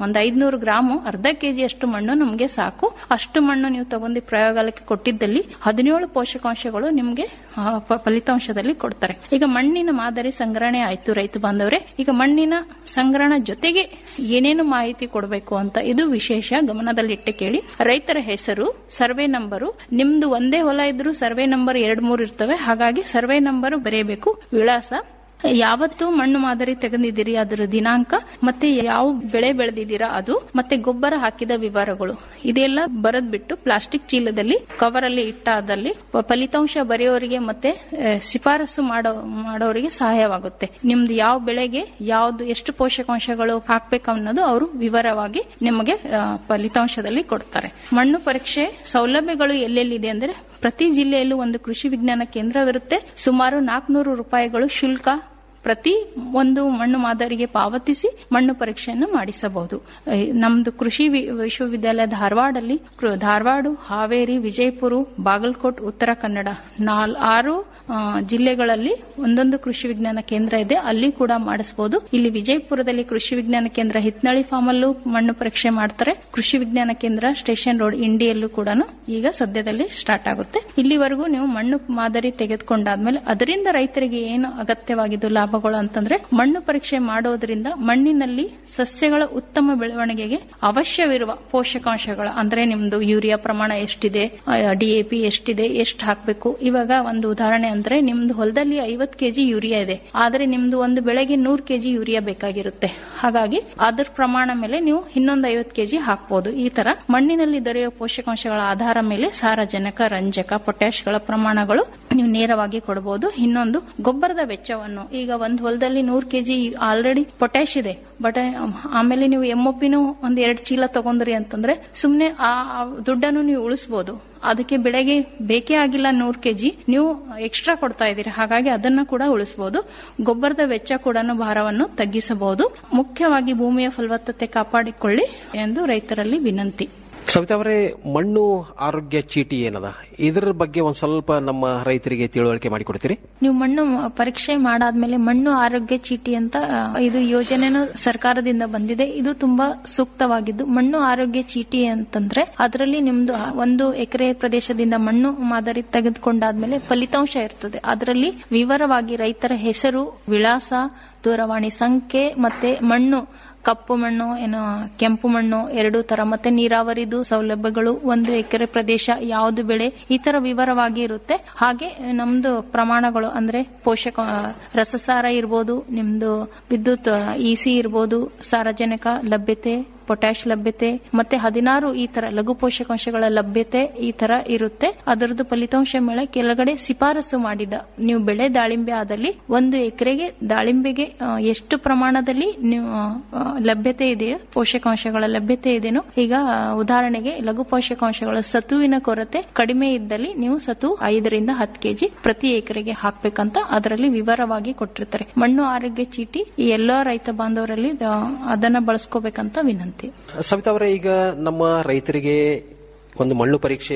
ಒಂದ್ ಐದ್ನೂರು ಗ್ರಾಮು ಅರ್ಧ ಕೆಜಿ ಅಷ್ಟು ಮಣ್ಣು ನಮ್ಗೆ ಸಾಕು ಅಷ್ಟು ಮಣ್ಣು ನೀವು ತಗೊಂಡು ಪ್ರಯೋಗಾಲಯಕ್ಕೆ ಕೊಟ್ಟಿದ್ದಲ್ಲಿ ಹದಿನೇಳು ಪೋಷಕಾಂಶಗಳು ನಿಮ್ಗೆ ಆ, ಪ- ಫಲಿತಾಂಶದಲ್ಲಿ ಕೊಡ್ತಾರೆ ಈಗ ಮಣ್ಣಿನ ಮಾದರಿ ಸಂಗ್ರಹಣೆ ಆಯ್ತು ರೈತ ಬಾಂಧವರೇ ಈಗ ಮಣ್ಣಿನ ಸಂಗ್ರಹಣ ಜೊತೆಗೆ ಏನೇನು ಮಾಹಿತಿ ಕೊಡಬೇಕು ಅಂತ ಇದು ವಿಶೇಷ ಗಮನದಲ್ಲಿಟ್ಟು ಕೇಳಿ ರೈತರ ಹೆಸರು ಸರ್ವೆ ನಂಬರು ನಿಮ್ದು ಒಂದೇ ಹೊಲ ಇದ್ರೂ ಸರ್ವೆ ನಂಬರ್ ಎರಡ್ ಮೂರು ಇರ್ತವೆ ಹಾಗಾಗಿ ಸರ್ವೆ ನಂಬರ್ ಬರೆಯಬೇಕು ವಿಳಾಸ ಯಾವತ್ತು ಮಣ್ಣು ಮಾದರಿ ತೆಗೆದಿದ್ದೀರಿ ಅದರ ದಿನಾಂಕ ಮತ್ತೆ ಯಾವ ಬೆಳೆ ಬೆಳೆದಿದ್ದೀರಾ ಅದು ಮತ್ತೆ ಗೊಬ್ಬರ ಹಾಕಿದ ವಿವರಗಳು ಇದೆಲ್ಲ ಬರೆದ್ ಬಿಟ್ಟು ಪ್ಲಾಸ್ಟಿಕ್ ಚೀಲದಲ್ಲಿ ಕವರ್ ಅಲ್ಲಿ ಇಟ್ಟಾದಲ್ಲಿ ಪ- ಫಲಿತಾಂಶ ಬರೆಯೋರಿಗೆ ಮತ್ತೆ ಆ, ಶಿಫಾರಸು ಮಾಡೋ ಮಾಡೋರಿಗೆ ಸಹಾಯವಾಗುತ್ತೆ ನಿಮ್ದು ಯಾವ ಬೆಳೆಗೆ ಯಾವ್ದು ಎಷ್ಟು ಪೋಷಕಾಂಶಗಳು ಹಾಕ್ಬೇಕು ಅನ್ನೋದು ಅವರು ವಿವರವಾಗಿ ನಿಮಗೆ ಆ, ಫಲಿತಾಂಶದಲ್ಲಿ ಕೊಡ್ತಾರೆ ಮಣ್ಣು ಪರೀಕ್ಷೆ ಸೌಲಭ್ಯಗಳು ಎಲ್ಲೆಲ್ಲಿದೆ ಅಂದ್ರೆ ಪ್ರತಿ ಜಿಲ್ಲೆಯಲ್ಲೂ ಒಂದು ಕೃಷಿ ವಿಜ್ಞಾನ ಕೇಂದ್ರವಿರುತ್ತೆ ಸುಮಾರು ನಾಲ್ಕುನೂರು ರೂಪಾಯಿಗಳು ಶುಲ್ಕ ಪ್ರತಿ ಒಂದು ಮಣ್ಣು ಮಾದರಿಗೆ ಪಾವತಿಸಿ ಮಣ್ಣು ಪರೀಕ್ಷೆಯನ್ನು ಮಾಡಿಸಬಹುದು ಅಹ್, ನಮ್ದು ಕೃಷಿ ವಿ- ವಿಶ್ವವಿದ್ಯಾಲಯ ಧಾರವಾಡಲ್ಲಿ ಕೃ- ಧಾರವಾಡ ಹಾವೇರಿ ವಿಜಯಪುರ ಬಾಗಲಕೋಟ್ ಉತ್ತರ ಕನ್ನಡ ನಾಲ್ ಆರು ಆ, ಜಿಲ್ಲೆಗಳಲ್ಲಿ ಒಂದೊಂದು ಕೃಷಿ ವಿಜ್ಞಾನ ಕೇಂದ್ರ ಇದೆ ಅಲ್ಲಿ ಕೂಡ ಮಾಡಿಸಬಹುದು ಇಲ್ಲಿ ವಿಜಯಪುರದಲ್ಲಿ ಕೃಷಿ ವಿಜ್ಞಾನ ಕೇಂದ್ರ ಹಿತ್ನಳ್ಳಿ ಫಾರ್ಮ್ ಅಲ್ಲೂ ಮಣ್ಣು ಪರೀಕ್ಷೆ ಮಾಡ್ತಾರೆ ಕೃಷಿ ವಿಜ್ಞಾನ ಕೇಂದ್ರ ಸ್ಟೇಷನ್ ರೋಡ್ ಇಂಡಿಯಲ್ಲೂ ಕೂಡ ಈಗ ಸದ್ಯದಲ್ಲಿ ಸ್ಟಾರ್ಟ್ ಆಗುತ್ತೆ ಇಲ್ಲಿವರೆಗೂ ನೀವು ಮಣ್ಣು ಮಾದರಿ ತೆಗೆದುಕೊಂಡಾದ್ಮೇಲೆ ಅದರಿಂದ ರೈತರಿಗೆ ಏನು ಅಗತ್ಯವಾಗಿದ್ದು ಲಾಭಗಳು ಅಂತಂದ್ರೆ ಮಣ್ಣು ಪರೀಕ್ಷೆ ಮಾಡೋದ್ರಿಂದ ಮಣ್ಣಿನಲ್ಲಿ ಸಸ್ಯಗಳ ಉತ್ತಮ ಬೆಳವಣಿಗೆಗೆ ಅವಶ್ಯವಿರುವ ಪೋಷಕಾಂಶಗಳ ಅಂದ್ರೆ ನಿಮ್ದು ಯೂರಿಯಾ ಪ್ರಮಾಣ ಎಷ್ಟಿದೆ ಡಿಎಪಿ ಎಷ್ಟಿದೆ ಎಷ್ಟು ಹಾಕಬೇಕು ಇವಾಗ ಒಂದು ಉದಾಹರಣೆ ಅಂದ್ರೆ ನಿಮ್ದು ಹೊಲದಲ್ಲಿ ಐವತ್ ಕೆಜಿ ಯೂರಿಯಾ ಇದೆ ಆದ್ರೆ ನಿಮ್ದು ಒಂದು ಬೆಳೆಗೆ ನೂರ್ ಕೆಜಿ ಯೂರಿಯಾ ಬೇಕಾಗಿರುತ್ತೆ ಹಾಗಾಗಿ ಅದರ ಪ್ರಮಾಣ ಮೇಲೆ ನೀವು ಇನ್ನೊಂದು ಐವತ್ ಕೆಜಿ ಹಾಕ್ಬೋದು ಈ ತರ ಮಣ್ಣಿನಲ್ಲಿ ದೊರೆಯುವ ಪೋಷಕಾಂಶಗಳ ಆಧಾರ ಮೇಲೆ ಸಾರಜನಕ ರಂಜಕ ಪೊಟ್ಯಾಶ್ಗಳ ಪ್ರಮಾಣಗಳು ನೀವು ನೇರವಾಗಿ ಕೊಡಬಹುದು ಇನ್ನೊಂದು ಗೊಬ್ಬರದ ವೆಚ್ಚವನ್ನು ಈಗ ಒಂದು ಹೊಲದಲ್ಲಿ ನೂರ್ ಕೆಜಿ ಆಲ್ರೆಡಿ ಪೊಟ್ಯಾಶ್ ಇದೆ ಬಟ್ ಆಮೇಲೆ ನೀವು ಎಮ್ಒಪಿನೂ ಒಂದ್ ಎರಡ್ ಚೀಲ ತಗೊಂಡ್ರಿ ಅಂತಂದ್ರೆ ಸುಮ್ನೆ ಆ ಆ ದುಡ್ಡನ್ನು ನೀವು ಉಳಿಸಬಹುದು ಅದಕ್ಕೆ ಬೆಳೆಗೆ ಬೇಕೇ ಆಗಿಲ್ಲ ನೂರ್ ಕೆಜಿ ನೀವು ಎಕ್ಸ್ಟ್ರಾ ಕೊಡ್ತಾ ಇದ್ದೀರಿ ಹಾಗಾಗಿ ಅದನ್ನ ಕೂಡ ಉಳಿಸಬಹುದು ಗೊಬ್ಬರದ ವೆಚ್ಚ ಕೂಡ ಭಾರವನ್ನು ತಗ್ಗಿಸಬಹುದು ಮುಖ್ಯವಾಗಿ ಭೂಮಿಯ ಫಲವತ್ತತೆ ಕಾಪಾಡಿಕೊಳ್ಳಿ ಎಂದು ರೈತರಲ್ಲಿ ವಿನಂತಿ ಸವಿತಾ ಅವರೇ ಮಣ್ಣು ಆರೋಗ್ಯ ಚೀಟಿ ಏನದ ಇದರ ಬಗ್ಗೆ ಒಂದ್ ಸ್ವಲ್ಪ ನಮ್ಮ ರೈತರಿಗೆ ತಿಳುವಳಿಕೆ ಮಾಡಿಕೊಡ್ತೀರಿ ನೀವು ಮಣ್ಣು ಪರೀಕ್ಷೆ ಮಾಡಾದ್ಮೇಲೆ ಮಣ್ಣು ಆರೋಗ್ಯ ಚೀಟಿ ಅಂತ ಆ, ಇದು ಯೋಜನೆನೂ ಸರ್ಕಾರದಿಂದ ಬಂದಿದೆ ಇದು ತುಂಬಾ ಸೂಕ್ತವಾಗಿದ್ದು ಮಣ್ಣು ಆರೋಗ್ಯ ಚೀಟಿ ಅಂತಂದ್ರೆ ಅದರಲ್ಲಿ ನಿಮ್ದು ಒಂದು ಎಕರೆ ಪ್ರದೇಶದಿಂದ ಮಣ್ಣು ಮಾದರಿ ತೆಗೆದುಕೊಂಡಾದ್ಮೇಲೆ ಫಲಿತಾಂಶ ಇರ್ತದೆ ಅದರಲ್ಲಿ ವಿವರವಾಗಿ ರೈತರ ಹೆಸರು ವಿಳಾಸ ದೂರವಾಣಿ ಸಂಖ್ಯೆ ಮತ್ತೆ ಮಣ್ಣು ಕಪ್ಪು ಮಣ್ಣು ಏನು ಕೆಂಪು ಮಣ್ಣು ಎರಡು ತರ ಮತ್ತೆ ನೀರಾವರಿದು ಸೌಲಭ್ಯಗಳು ಒಂದು ಎಕರೆ ಪ್ರದೇಶ ಯಾವುದು ಬೆಳೆ ಈ ತರ ವಿವರವಾಗಿ ಇರುತ್ತೆ ಹಾಗೆ ನಮ್ದು ಪ್ರಮಾಣಗಳು ಅಂದ್ರೆ ಪೋಷಕ ರಸಸಾರ ಇರ್ಬೋದು ನಿಮ್ದು ವಿದ್ಯುತ್ ಇಸಿ ಇರ್ಬೋದು ಸಾರಜನಕ ಲಭ್ಯತೆ ಪೊಟ್ಯಾಶ್ ಲಭ್ಯತೆ ಮತ್ತೆ ಹದಿನಾರು ಈ ತರ ಲಘು ಪೋಷಕಾಂಶಗಳ ಲಭ್ಯತೆ ಈ ತರ ಇರುತ್ತೆ ಅದರದ್ದು ಫಲಿತಾಂಶ ಮೇಲೆ ಕೆಳಗಡೆ ಶಿಫಾರಸು ಮಾಡಿದ ನೀವು ಬೆಳೆ ದಾಳಿಂಬೆ ಆದಲ್ಲಿ ಒಂದು ಎಕರೆಗೆ ದಾಳಿಂಬೆಗೆ ಆ, ಎಷ್ಟು ಪ್ರಮಾಣದಲ್ಲಿ ನೀವು ಆ, ಲಭ್ಯತೆ ಇದೆಯೋ ಪೋಷಕಾಂಶಗಳ ಲಭ್ಯತೆ ಇದೆಯೋ ಈಗ ಆ, ಉದಾಹರಣೆಗೆ ಲಘು ಪೋಷಕಾಂಶಗಳ ಸತುವಿನ ಕೊರತೆ ಕಡಿಮೆ ಇದ್ದಲ್ಲಿ ನೀವು ಸತು ಐದರಿಂದ ಹತ್ತು ಕೆಜಿ ಪ್ರತಿ ಎಕರೆಗೆ ಹಾಕ್ಬೇಕಂತ ಅದರಲ್ಲಿ ವಿವರವಾಗಿ ಕೊಟ್ಟಿರ್ತಾರೆ ಮಣ್ಣು ಆರೋಗ್ಯ ಚೀಟಿ ಈ ಎಲ್ಲಾ ರೈತ ಬಾಂಧವರಲ್ಲಿ ಆ, ಅದನ್ನ ಬಳಸ್ಕೋಬೇಕಂತ ವಿನಂತಿ ಸವಿತಾ ಅವರೇ ಈಗ ನಮ್ಮ ರೈತರಿಗೆ ಒಂದು ಮಣ್ಣು ಪರೀಕ್ಷೆ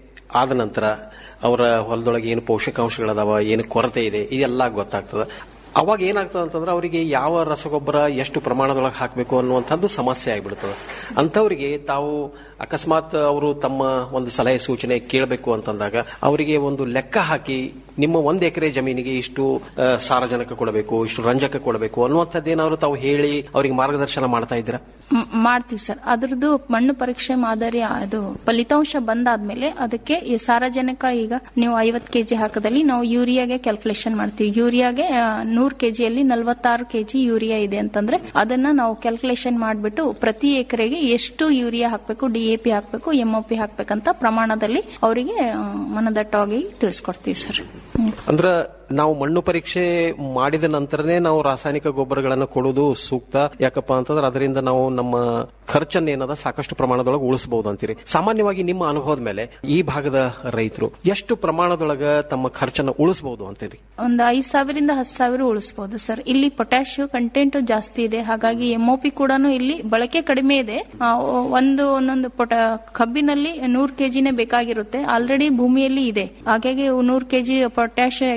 ಆದ ನಂತರ ಅವರ ಹೊಲದೊಳಗೆ ಏನು ಪೋಷಕಾಂಶಗಳದಾವ ಏನು ಕೊರತೆ ಇದೆ ಇದೆಲ್ಲ ಗೊತ್ತಾಗ್ತದ ಅವಾಗ ಏನಾಗ್ತದೆ ಅಂತಂದ್ರೆ ಅವರಿಗೆ ಯಾವ ರಸಗೊಬ್ಬರ ಎಷ್ಟು ಪ್ರಮಾಣದೊಳಗೆ ಹಾಕಬೇಕು ಅನ್ನುವಂಥದ್ದು ಸಮಸ್ಯೆ ಆಗಿಬಿಡ್ತದೆ ಅಂಥವರಿಗೆ ತಾವು ಅಕಸ್ಮಾತ್ ಅವರು ತಮ್ಮ ಒಂದು ಸಲಹೆ ಸೂಚನೆ ಕೇಳಬೇಕು ಅಂತಂದಾಗ ಅವರಿಗೆ ಒಂದು ಲೆಕ್ಕ ಹಾಕಿ ನಿಮ್ಮ ಒಂದು ಎಕರೆ ಜಮೀನಿಗೆ ಇಷ್ಟು ಆ, ಸಾರಜನಕ ಕೊಡಬೇಕು ಇಷ್ಟು ರಂಜಕ ಕೊಡಬೇಕು ಅನ್ನುವಂಥದ್ದೇನಾದ್ರು ತಾವು ಹೇಳಿ ಅವರಿಗೆ ಮಾರ್ಗದರ್ಶನ ಮಾಡ್ತಾ ಇದ್ದೀರಾ ಮ್- ಮಾಡ್ತೀವಿ ಸರ್ ಅದ್ರದ್ದು ಮಣ್ಣು ಪರೀಕ್ಷೆ ಮಾದರಿ ಅದು ಫಲಿತಾಂಶ ಬಂದಾದ್ಮೇಲೆ ಅದಕ್ಕೆ ಈ ಸಾರಜನಕ ಈಗ ನೀವು ಐವತ್ ಕೆಜಿ ಹಾಕದಲ್ಲಿ ನಾವು ಯೂರಿಯಾಗೆ ಕ್ಯಾಲ್ಕುಲೇಷನ್ ಮಾಡ್ತೀವಿ ಯೂರಿಯಾಗೆ ಆ, ನೂರ್ ಕೆಜಿಯಲ್ಲಿ ನಲವತ್ತಾರು ಕೆಜಿ ಯೂರಿಯಾ ಇದೆ ಅಂತಂದ್ರೆ ಅದನ್ನ ನಾವು ಕ್ಯಾಲ್ಕುಲೇಷನ್ ಮಾಡ್ಬಿಟ್ಟು ಪ್ರತಿ ಎಕರೆಗೆ ಎಷ್ಟು ಯೂರಿಯಾ ಹಾಕಬೇಕು ಡಿಎಪಿ ಹಾಕಬೇಕು ಎಂಒಪಿ ಹಾಕ್ಬೇಕಂತ ಪ್ರಮಾಣದಲ್ಲಿ ಅವರಿಗೆ ಆ, ಮನದಟ್ಟವಾಗಿ ತಿಳಿಸ್ಕೊಡ್ತೀವಿ ಸರ್ ಅಂದ್ರ ನಾವು ಮಣ್ಣು ಪರೀಕ್ಷೆ ಮಾಡಿದ ನಂತರನೇ ನಾವು ರಾಸಾಯನಿಕ ಗೊಬ್ಬರಗಳನ್ನು ಕೊಡುವುದು ಸೂಕ್ತ ಯಾಕಪ್ಪ ಅಂತಂದ್ರೆ ಅದರಿಂದ ನಾವು ನಮ್ಮ ಖರ್ಚನ್ನೇನದ ಸಾಕಷ್ಟು ಪ್ರಮಾಣದೊಳಗೆ ಉಳಿಸಬಹುದು ಅಂತೀರಿ ಸಾಮಾನ್ಯವಾಗಿ ನಿಮ್ಮ ಅನುಭವದ ಮೇಲೆ ಈ ಭಾಗದ ರೈತರು ಎಷ್ಟು ಪ್ರಮಾಣದೊಳಗ ತಮ್ಮ ಖರ್ಚನ್ನ ಉಳಿಸಬಹುದು ಅಂತೀರಿ ಒಂದು ಐದ್ ಸಾವಿರದಿಂದ ಹತ್ತು ಸಾವಿರ ಉಳಿಸಬಹುದು ಸರ್ ಇಲ್ಲಿ ಪೊಟ್ಯಾಶ್ ಕಂಟೆಂಟ್ ಜಾಸ್ತಿ ಇದೆ ಹಾಗಾಗಿ ಎಂಒಪಿ ಕೂಡ ಇಲ್ಲಿ ಬಳಕೆ ಕಡಿಮೆ ಇದೆ ಆ, ಒಂದು ಒಂದೊಂದು ಪೊಟ ಕಬ್ಬಿನಲ್ಲಿ ನೂರ್ ಕೆಜಿನೇ ಬೇಕಾಗಿರುತ್ತೆ ಆಲ್ರೆಡಿ ಭೂಮಿಯಲ್ಲಿ ಇದೆ ಹಾಗಾಗಿ ನೂರ್ ಕೆಜಿ ಪೊಟ್ಯಾಶ್ ಎಕ್ಸಾಂಪಲ್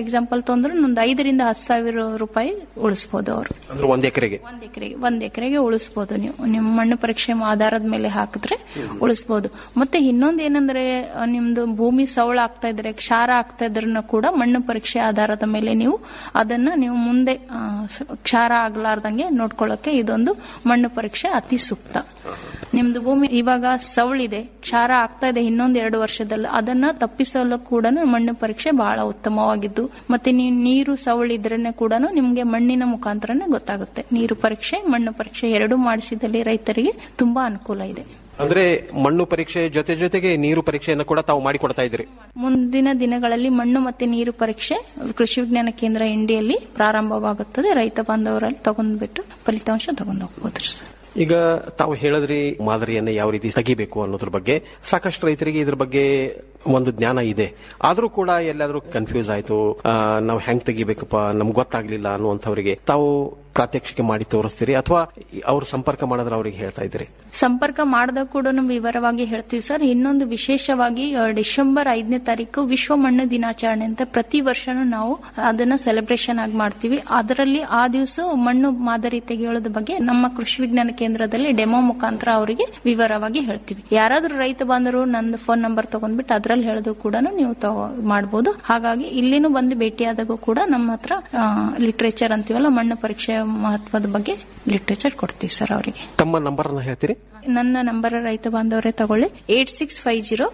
ಬಂತು ಅಂದ್ರೆ ಒಂದು ಐದರಿಂದ ಹತ್ತು ಸಾವಿರ ರೂಪಾಯಿ ಉಳಿಸ್ಬೋದು ಅವರು ಅಂದ್ರೆ ಒಂದ್ ಎಕರೆಗೆ ಒಂದ್ ಎಕರೆಗೆ ಒಂದ್ ಎಕರೆಗೆ ಉಳಿಸ್ಬೋದು ನೀವು ನಿಮ್ಮ ಮಣ್ಣು ಪರೀಕ್ಷೆ ಆಧಾರದ ಮೇಲೆ ಹಾಕಿದ್ರೆ ಉಳಿಸ್ಬೋದು ಮತ್ತೆ ಇನ್ನೊಂದ್ ಏನಂದ್ರೆ ಆ, ನಿಮ್ದು ಭೂಮಿ ಸವಳ ಆಗ್ತಾ ಇದ್ರೆ ಕ್ಷಾರ ಆಗ್ತಾ ಇದ್ರನ್ನ ಕೂಡ ಮಣ್ಣು ಪರೀಕ್ಷೆ ಆಧಾರದ ಮೇಲೆ ನೀವು ಅದನ್ನ ನೀವು ಮುಂದೆ ಆ, ಸ- ಕ್ಷಾರ ಆಗ್ಲಾರ್ದಂಗೆ ನೋಡ್ಕೊಳ್ಳೋಕೆ ಇದೊಂದು ಮಣ್ಣು ಪರೀಕ್ಷೆ ಅತಿ ಸೂಕ್ತ ನಿಮ್ದು ಭೂಮಿ ಇವಾಗ ಸವಳಿದೆ ಕ್ಷಾರ ಆಗ್ತಾ ಇದೆ ಇನ್ನೊಂದ್ ಎರಡು ವರ್ಷದಲ್ಲಿ ಅದನ್ನ ತಪ್ಪಿಸಲು ಕೂಡ ಮಣ್ಣು ಪರೀಕ್ಷೆ ಬಹಳ ಉತ್ತಮವಾಗಿದ್ದು ಮತ್ತೆ ನೀವು ನೀರು ಸವಳಿದ್ರೇನೆ ಕೂಡ ನಿಮ್ಗೆ ಮಣ್ಣಿನ ಮುಖಾಂತರನೇ ಗೊತ್ತಾಗುತ್ತೆ ನೀರು ಪರೀಕ್ಷೆ ಮಣ್ಣು ಪರೀಕ್ಷೆ ಎರಡೂ ಮಾಡಿಸಿದಲ್ಲಿ ರೈತರಿಗೆ ತುಂಬಾ ಅನುಕೂಲ ಇದೆ ಅಂದ್ರೆ ಮಣ್ಣು ಪರೀಕ್ಷೆ ಜೊತೆ ಜೊತೆಗೆ ನೀರು ಪರೀಕ್ಷೆಯನ್ನು ಕೂಡ ತಾವು ಮಾಡಿಕೊಡ್ತಾ ಇದ್ರಿ ಮುಂದಿನ ದಿನಗಳಲ್ಲಿ ಮಣ್ಣು ಮತ್ತೆ ನೀರು ಪರೀಕ್ಷೆ ಕೃಷಿ ವಿಜ್ಞಾನ ಕೇಂದ್ರ ಇಂಡಿಯಲ್ಲಿ ಪ್ರಾರಂಭವಾಗುತ್ತದೆ ರೈತ ಬಾಂಧವರಲ್ಲಿ ತಗೊಂಡ್ಬಿಟ್ಟು ಫಲಿತಾಂಶ ತಗೊಂಡು ಹೋಗ್ಬೋದು ಸರ್. ಈಗ ತಾವು ಹೇಳಿದ್ರಿ ಮಾದರಿಯನ್ನ ಯಾವ ರೀತಿ ತೆಗಿಬೇಕು ಅನ್ನೋದ್ರ ಬಗ್ಗೆ ಸಾಕಷ್ಟು ರೈತರಿಗೆ ಇದ್ರ ಬಗ್ಗೆ ಒಂದು ಜ್ಞಾನ ಇದೆ ಆದ್ರೂ ಕೂಡ ಎಲ್ಲಾದ್ರೂ ಕನ್ಫ್ಯೂಸ್ ಆಯ್ತು ಆ, ನಾವು ಹೆಂಗ್ ತೆಗಿಬೇಕಪ್ಪ ನಮ್ಗೆ ಗೊತ್ತಾಗ್ಲಿಲ್ಲ ಅನ್ನುವಂಥವ್ರಿಗೆ ತಾವು ಪ್ರಾತ್ಯಕ್ಷಿಕೆ ಮಾಡಿ ತೋರಿಸ್ತೀರಿ ಅಥವಾ ಅವ್ರ ಸಂಪರ್ಕ ಮಾಡಿದ್ರೆ ಅವ್ರಿಗೆ ಹೇಳ್ತಾ ಇದ್ರಿ ಸಂಪರ್ಕ ಮಾಡಿದಾಗ ಕೂಡ ನಾವು ವಿವರವಾಗಿ ಹೇಳ್ತೀವಿ ಸರ್ ಇನ್ನೊಂದು ವಿಶೇಷವಾಗಿ ಆ, ಡಿಸೆಂಬರ್ ಐದನೇ ತಾರೀಕು ವಿಶ್ವ ಮಣ್ಣು ದಿನಾಚರಣೆ ಅಂತ ಪ್ರತಿ ವರ್ಷನೂ ನಾವು ಅದನ್ನ ಸೆಲೆಬ್ರೇಷನ್ ಆಗಿ ಮಾಡ್ತೀವಿ ಅದರಲ್ಲಿ ಆ ದಿವಸ ಮಣ್ಣು ಮಾದರಿ ತೆಗೆಯೋದ ಬಗ್ಗೆ ನಮ್ಮ ಕೃಷಿ ವಿಜ್ಞಾನ ಕೇಂದ್ರದಲ್ಲಿ ಡೆಮೋ ಮುಖಾಂತರ ಅವರಿಗೆ ವಿವರವಾಗಿ ಹೇಳ್ತೀವಿ ಯಾರಾದ್ರೂ ರೈತ ಬಾಂಧವರು ನನ್ನ ಫೋನ್ ನಂಬರ್ ತಗೊಂಡ್ಬಿಟ್ಟು ಅದ್ರಲ್ಲಿ ಹೇಳಿದ್ರು ಕೂಡ ನೀವು ತಗೋ ಮಾಡಬಹುದು ಹಾಗಾಗಿ ಇಲ್ಲಿನೂ ಬಂದು ಭೇಟಿಯಾದಾಗೂ ಕೂಡ ನಮ್ಮ ಹತ್ರ ಲಿಟ್ರೇಚರ್ ಅಂತೀವಲ್ಲ ಮಣ್ಣು ಪರೀಕ್ಷೆ ಮಹತ್ವದ ಬಗ್ಗೆ ಲಿಟ್ರೇಚರ್ ಕೊಡ್ತೀವಿ ಸರ್ ಅವರಿಗೆ ತಮ್ಮ ನಂಬರ್ ಅನ್ನ ಹೇಳ್ತೀರಿ ನನ್ನ ನಂಬರ್ ರೈತ ಬಾಂಧವರೇ ತಗೊಳ್ಳಿ eight six five zero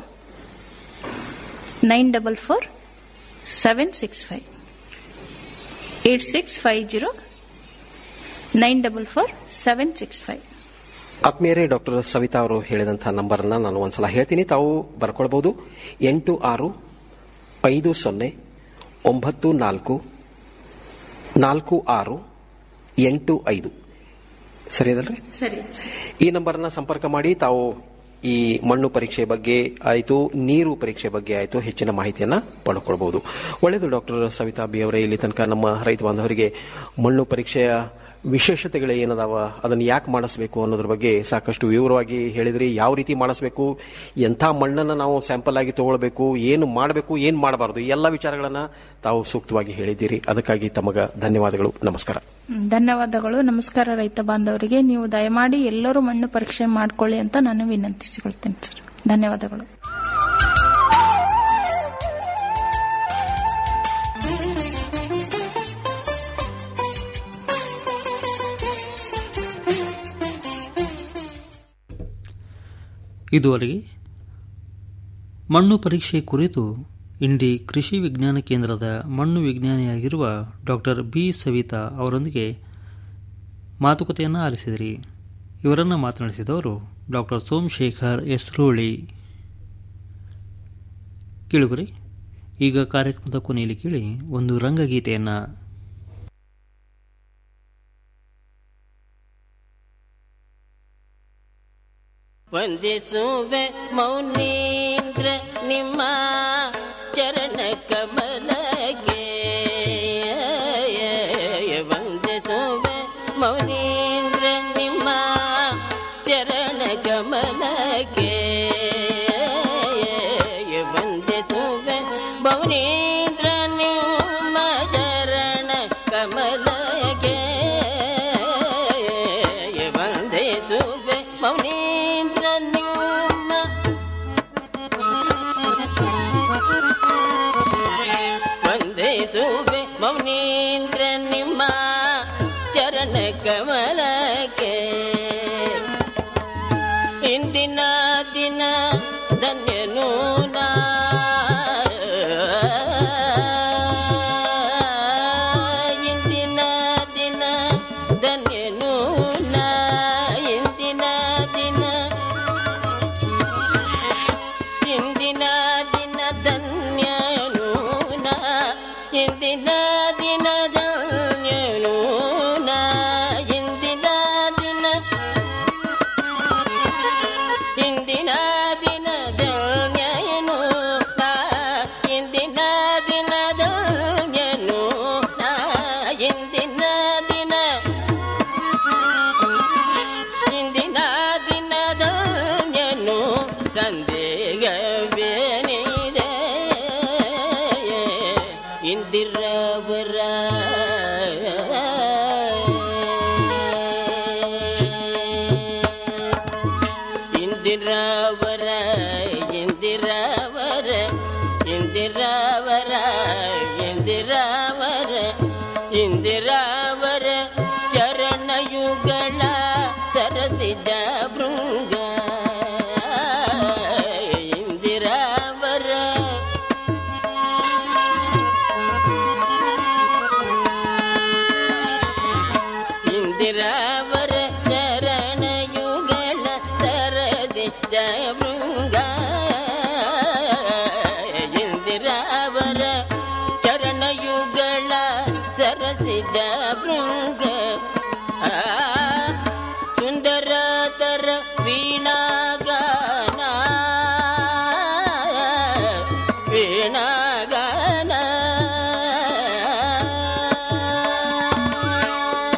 nine double four seven six five eight six five zero nine double four seven six five ಆತ್ಮೀಯರೇ ಡಾಕ್ಟರ್ ಸವಿತಾ ಅವರು ಹೇಳಿದಂತಹ ನಂಬರ್ ಅನ್ನ ನಾನು ಒಂದ್ಸಲ ಹೇಳ್ತೀನಿ ತಾವು ಬರ್ಕೊಳ್ಬಹುದು ಎಂಟು ಆರು ಐದು ಸೊನ್ನೆ ಒಂಬತ್ತು ನಾಲ್ಕು ನಾಲ್ಕು ಆರು ಎಂಟು ಐದು ಸರಿ ಅದಲ್ರಿ ಸರಿ ಈ ನಂಬರ್ನ ಸಂಪರ್ಕ ಮಾಡಿ ತಾವು ಈ ಮಣ್ಣು ಪರೀಕ್ಷೆ ಬಗ್ಗೆ ಆಯಿತು ನೀರು ಪರೀಕ್ಷೆ ಬಗ್ಗೆ ಆಯಿತು ಹೆಚ್ಚಿನ ಮಾಹಿತಿಯನ್ನ ಪಡ್ಕೊಳ್ಬಹುದು ಒಳ್ಳೆಯದು ಡಾಕ್ಟರ್ ಸವಿತಾ ಬಿ ಅವರೇ ಇಲ್ಲಿ ತನಕ ನಮ್ಮ ರೈತ ಬಾಂಧವರಿಗೆ ಮಣ್ಣು ಪರೀಕ್ಷೆಯ ವಿಶೇಷತೆಗಳು ಏನದಾವ ಅದನ್ನು ಯಾಕೆ ಮಾಡಿಸ್ಬೇಕು ಅನ್ನೋದ್ರ ಬಗ್ಗೆ ಸಾಕಷ್ಟು ವಿವರವಾಗಿ ಹೇಳಿದ್ರಿ ಯಾವ ರೀತಿ ಮಾಡಿಸ್ಬೇಕು ಎಂಥ ಮಣ್ಣನ್ನು ನಾವು ಸ್ಯಾಂಪಲ್ ಆಗಿ ತಗೊಳ್ಬೇಕು ಏನು ಮಾಡಬೇಕು ಏನು ಮಾಡಬಾರದು ಈ ಎಲ್ಲ ವಿಚಾರಗಳನ್ನ ತಾವು ಸೂಕ್ತವಾಗಿ ಹೇಳಿದ್ದೀರಿ ಅದಕ್ಕಾಗಿ ತಮಗ ಧನ್ಯವಾದಗಳು ನಮಸ್ಕಾರ ಹ್ಮ್, ಧನ್ಯವಾದಗಳು ನಮಸ್ಕಾರ ರೈತ ಬಾಂಧವರಿಗೆ ನೀವು ದಯಮಾಡಿ ಎಲ್ಲರೂ ಮಣ್ಣು ಪರೀಕ್ಷೆ ಮಾಡ್ಕೊಳ್ಳಿ ಅಂತ ನಾನು ವಿನಂತಿಸಿಕೊಳ್ತೇನೆ ಸರ್ ಧನ್ಯವಾದಗಳು ಇದುವರೆಗೆ ಮಣ್ಣು ಪರೀಕ್ಷೆ ಕುರಿತು ಇಂಡಿ ಕೃಷಿ ವಿಜ್ಞಾನ ಕೇಂದ್ರದ ಮಣ್ಣು ವಿಜ್ಞಾನಿಯಾಗಿರುವ ಡಾಕ್ಟರ್ ಬಿ ಸವಿತಾ ಅವರೊಂದಿಗೆ ಮಾತುಕತೆಯನ್ನು ಆಲಿಸಿದಿರಿ ಇವರನ್ನು ಮಾತನಾಡಿಸಿದವರು ಡಾಕ್ಟರ್ ಸೋಮಶೇಖರ್ ಎಸ್ರೋಳಿ ಕೇಳುಗರಿ ಈಗ ಕಾರ್ಯಕ್ರಮದ ಕೊನೆಯಲ್ಲಿ ಕೇಳಿ ಒಂದು ರಂಗಗೀತೆಯನ್ನು ವಂದಿಸುವೆ ಮೌನೀಂದ್ರ ನಿಮ್ಮ ಚರಣ ಕಮಲಕ್ಕೆ ವಂದಿಸುವೆ ಮೌನೀಂದ್ರ ನಿಮ್ಮ ಚರಣ ಕಮಲಕ್ಕೆ ವಂದಿಸುವೆ ಮೌನೀಂದ್ರ ನಿಮ್ಮ ಚರಣ ಕಮಲಕ್ಕೆ ವಂದಿಸುವೆ ಮೌನೀಂದ್ರ ನಿಮ್ಮ ವಂದಿಸುವೆ ಮೌನೀಂದ್ರ ನಿಮ್ಮ ಚರಣ ಕಮಲಕ್ಕೆ ಇಂದಿನ ದಿನ ಧನ್ಯನು ನಾ ಇಂದಿನ ದಿನ ಧನ್ಯನು ನಾ ಇಂದಿನ ದಿನ ಇಂದಿನ ದಿನ ಧನ್ಯನು ನಾ ಇಂದಿನ ದಿನ ಧನ್ಯನು ನಾ ಇಂದಿನ ದಿನ ಇಂದಿನ ದಿನ ಧನ್ಯನು ನಾ ಇಂದಿನ ದಿನ ಧನ್ಯನು ನಾ ಇಂದಿನ ದಿನ ಇಂದಿನ ದಿನ ಧನ್ಯನು ಸಂದೇಹವೇನಿದೆ ಇಂದಿರ ಇಂದಿರಾವರ ಇಂದಿರಾವರ ಇಂದಿರಾವರ ಇಂದಿರಾವರ ಇಂದಿರಾವರ ಇಂದಿರಾವರ ಚರಣಯುಗಳ ಸರಸಿದ ಭೃಂಗ ಇಂದಿರಾವರ ಇಂದಿರಾವರ ಚರಣಯುಗಳ ಸರಸಿದ ಭೃಂಗ ಇಂದಿರಾವರ ಚರಣಯುಗಳ ಸರಸಿದ ಭೃಂಗ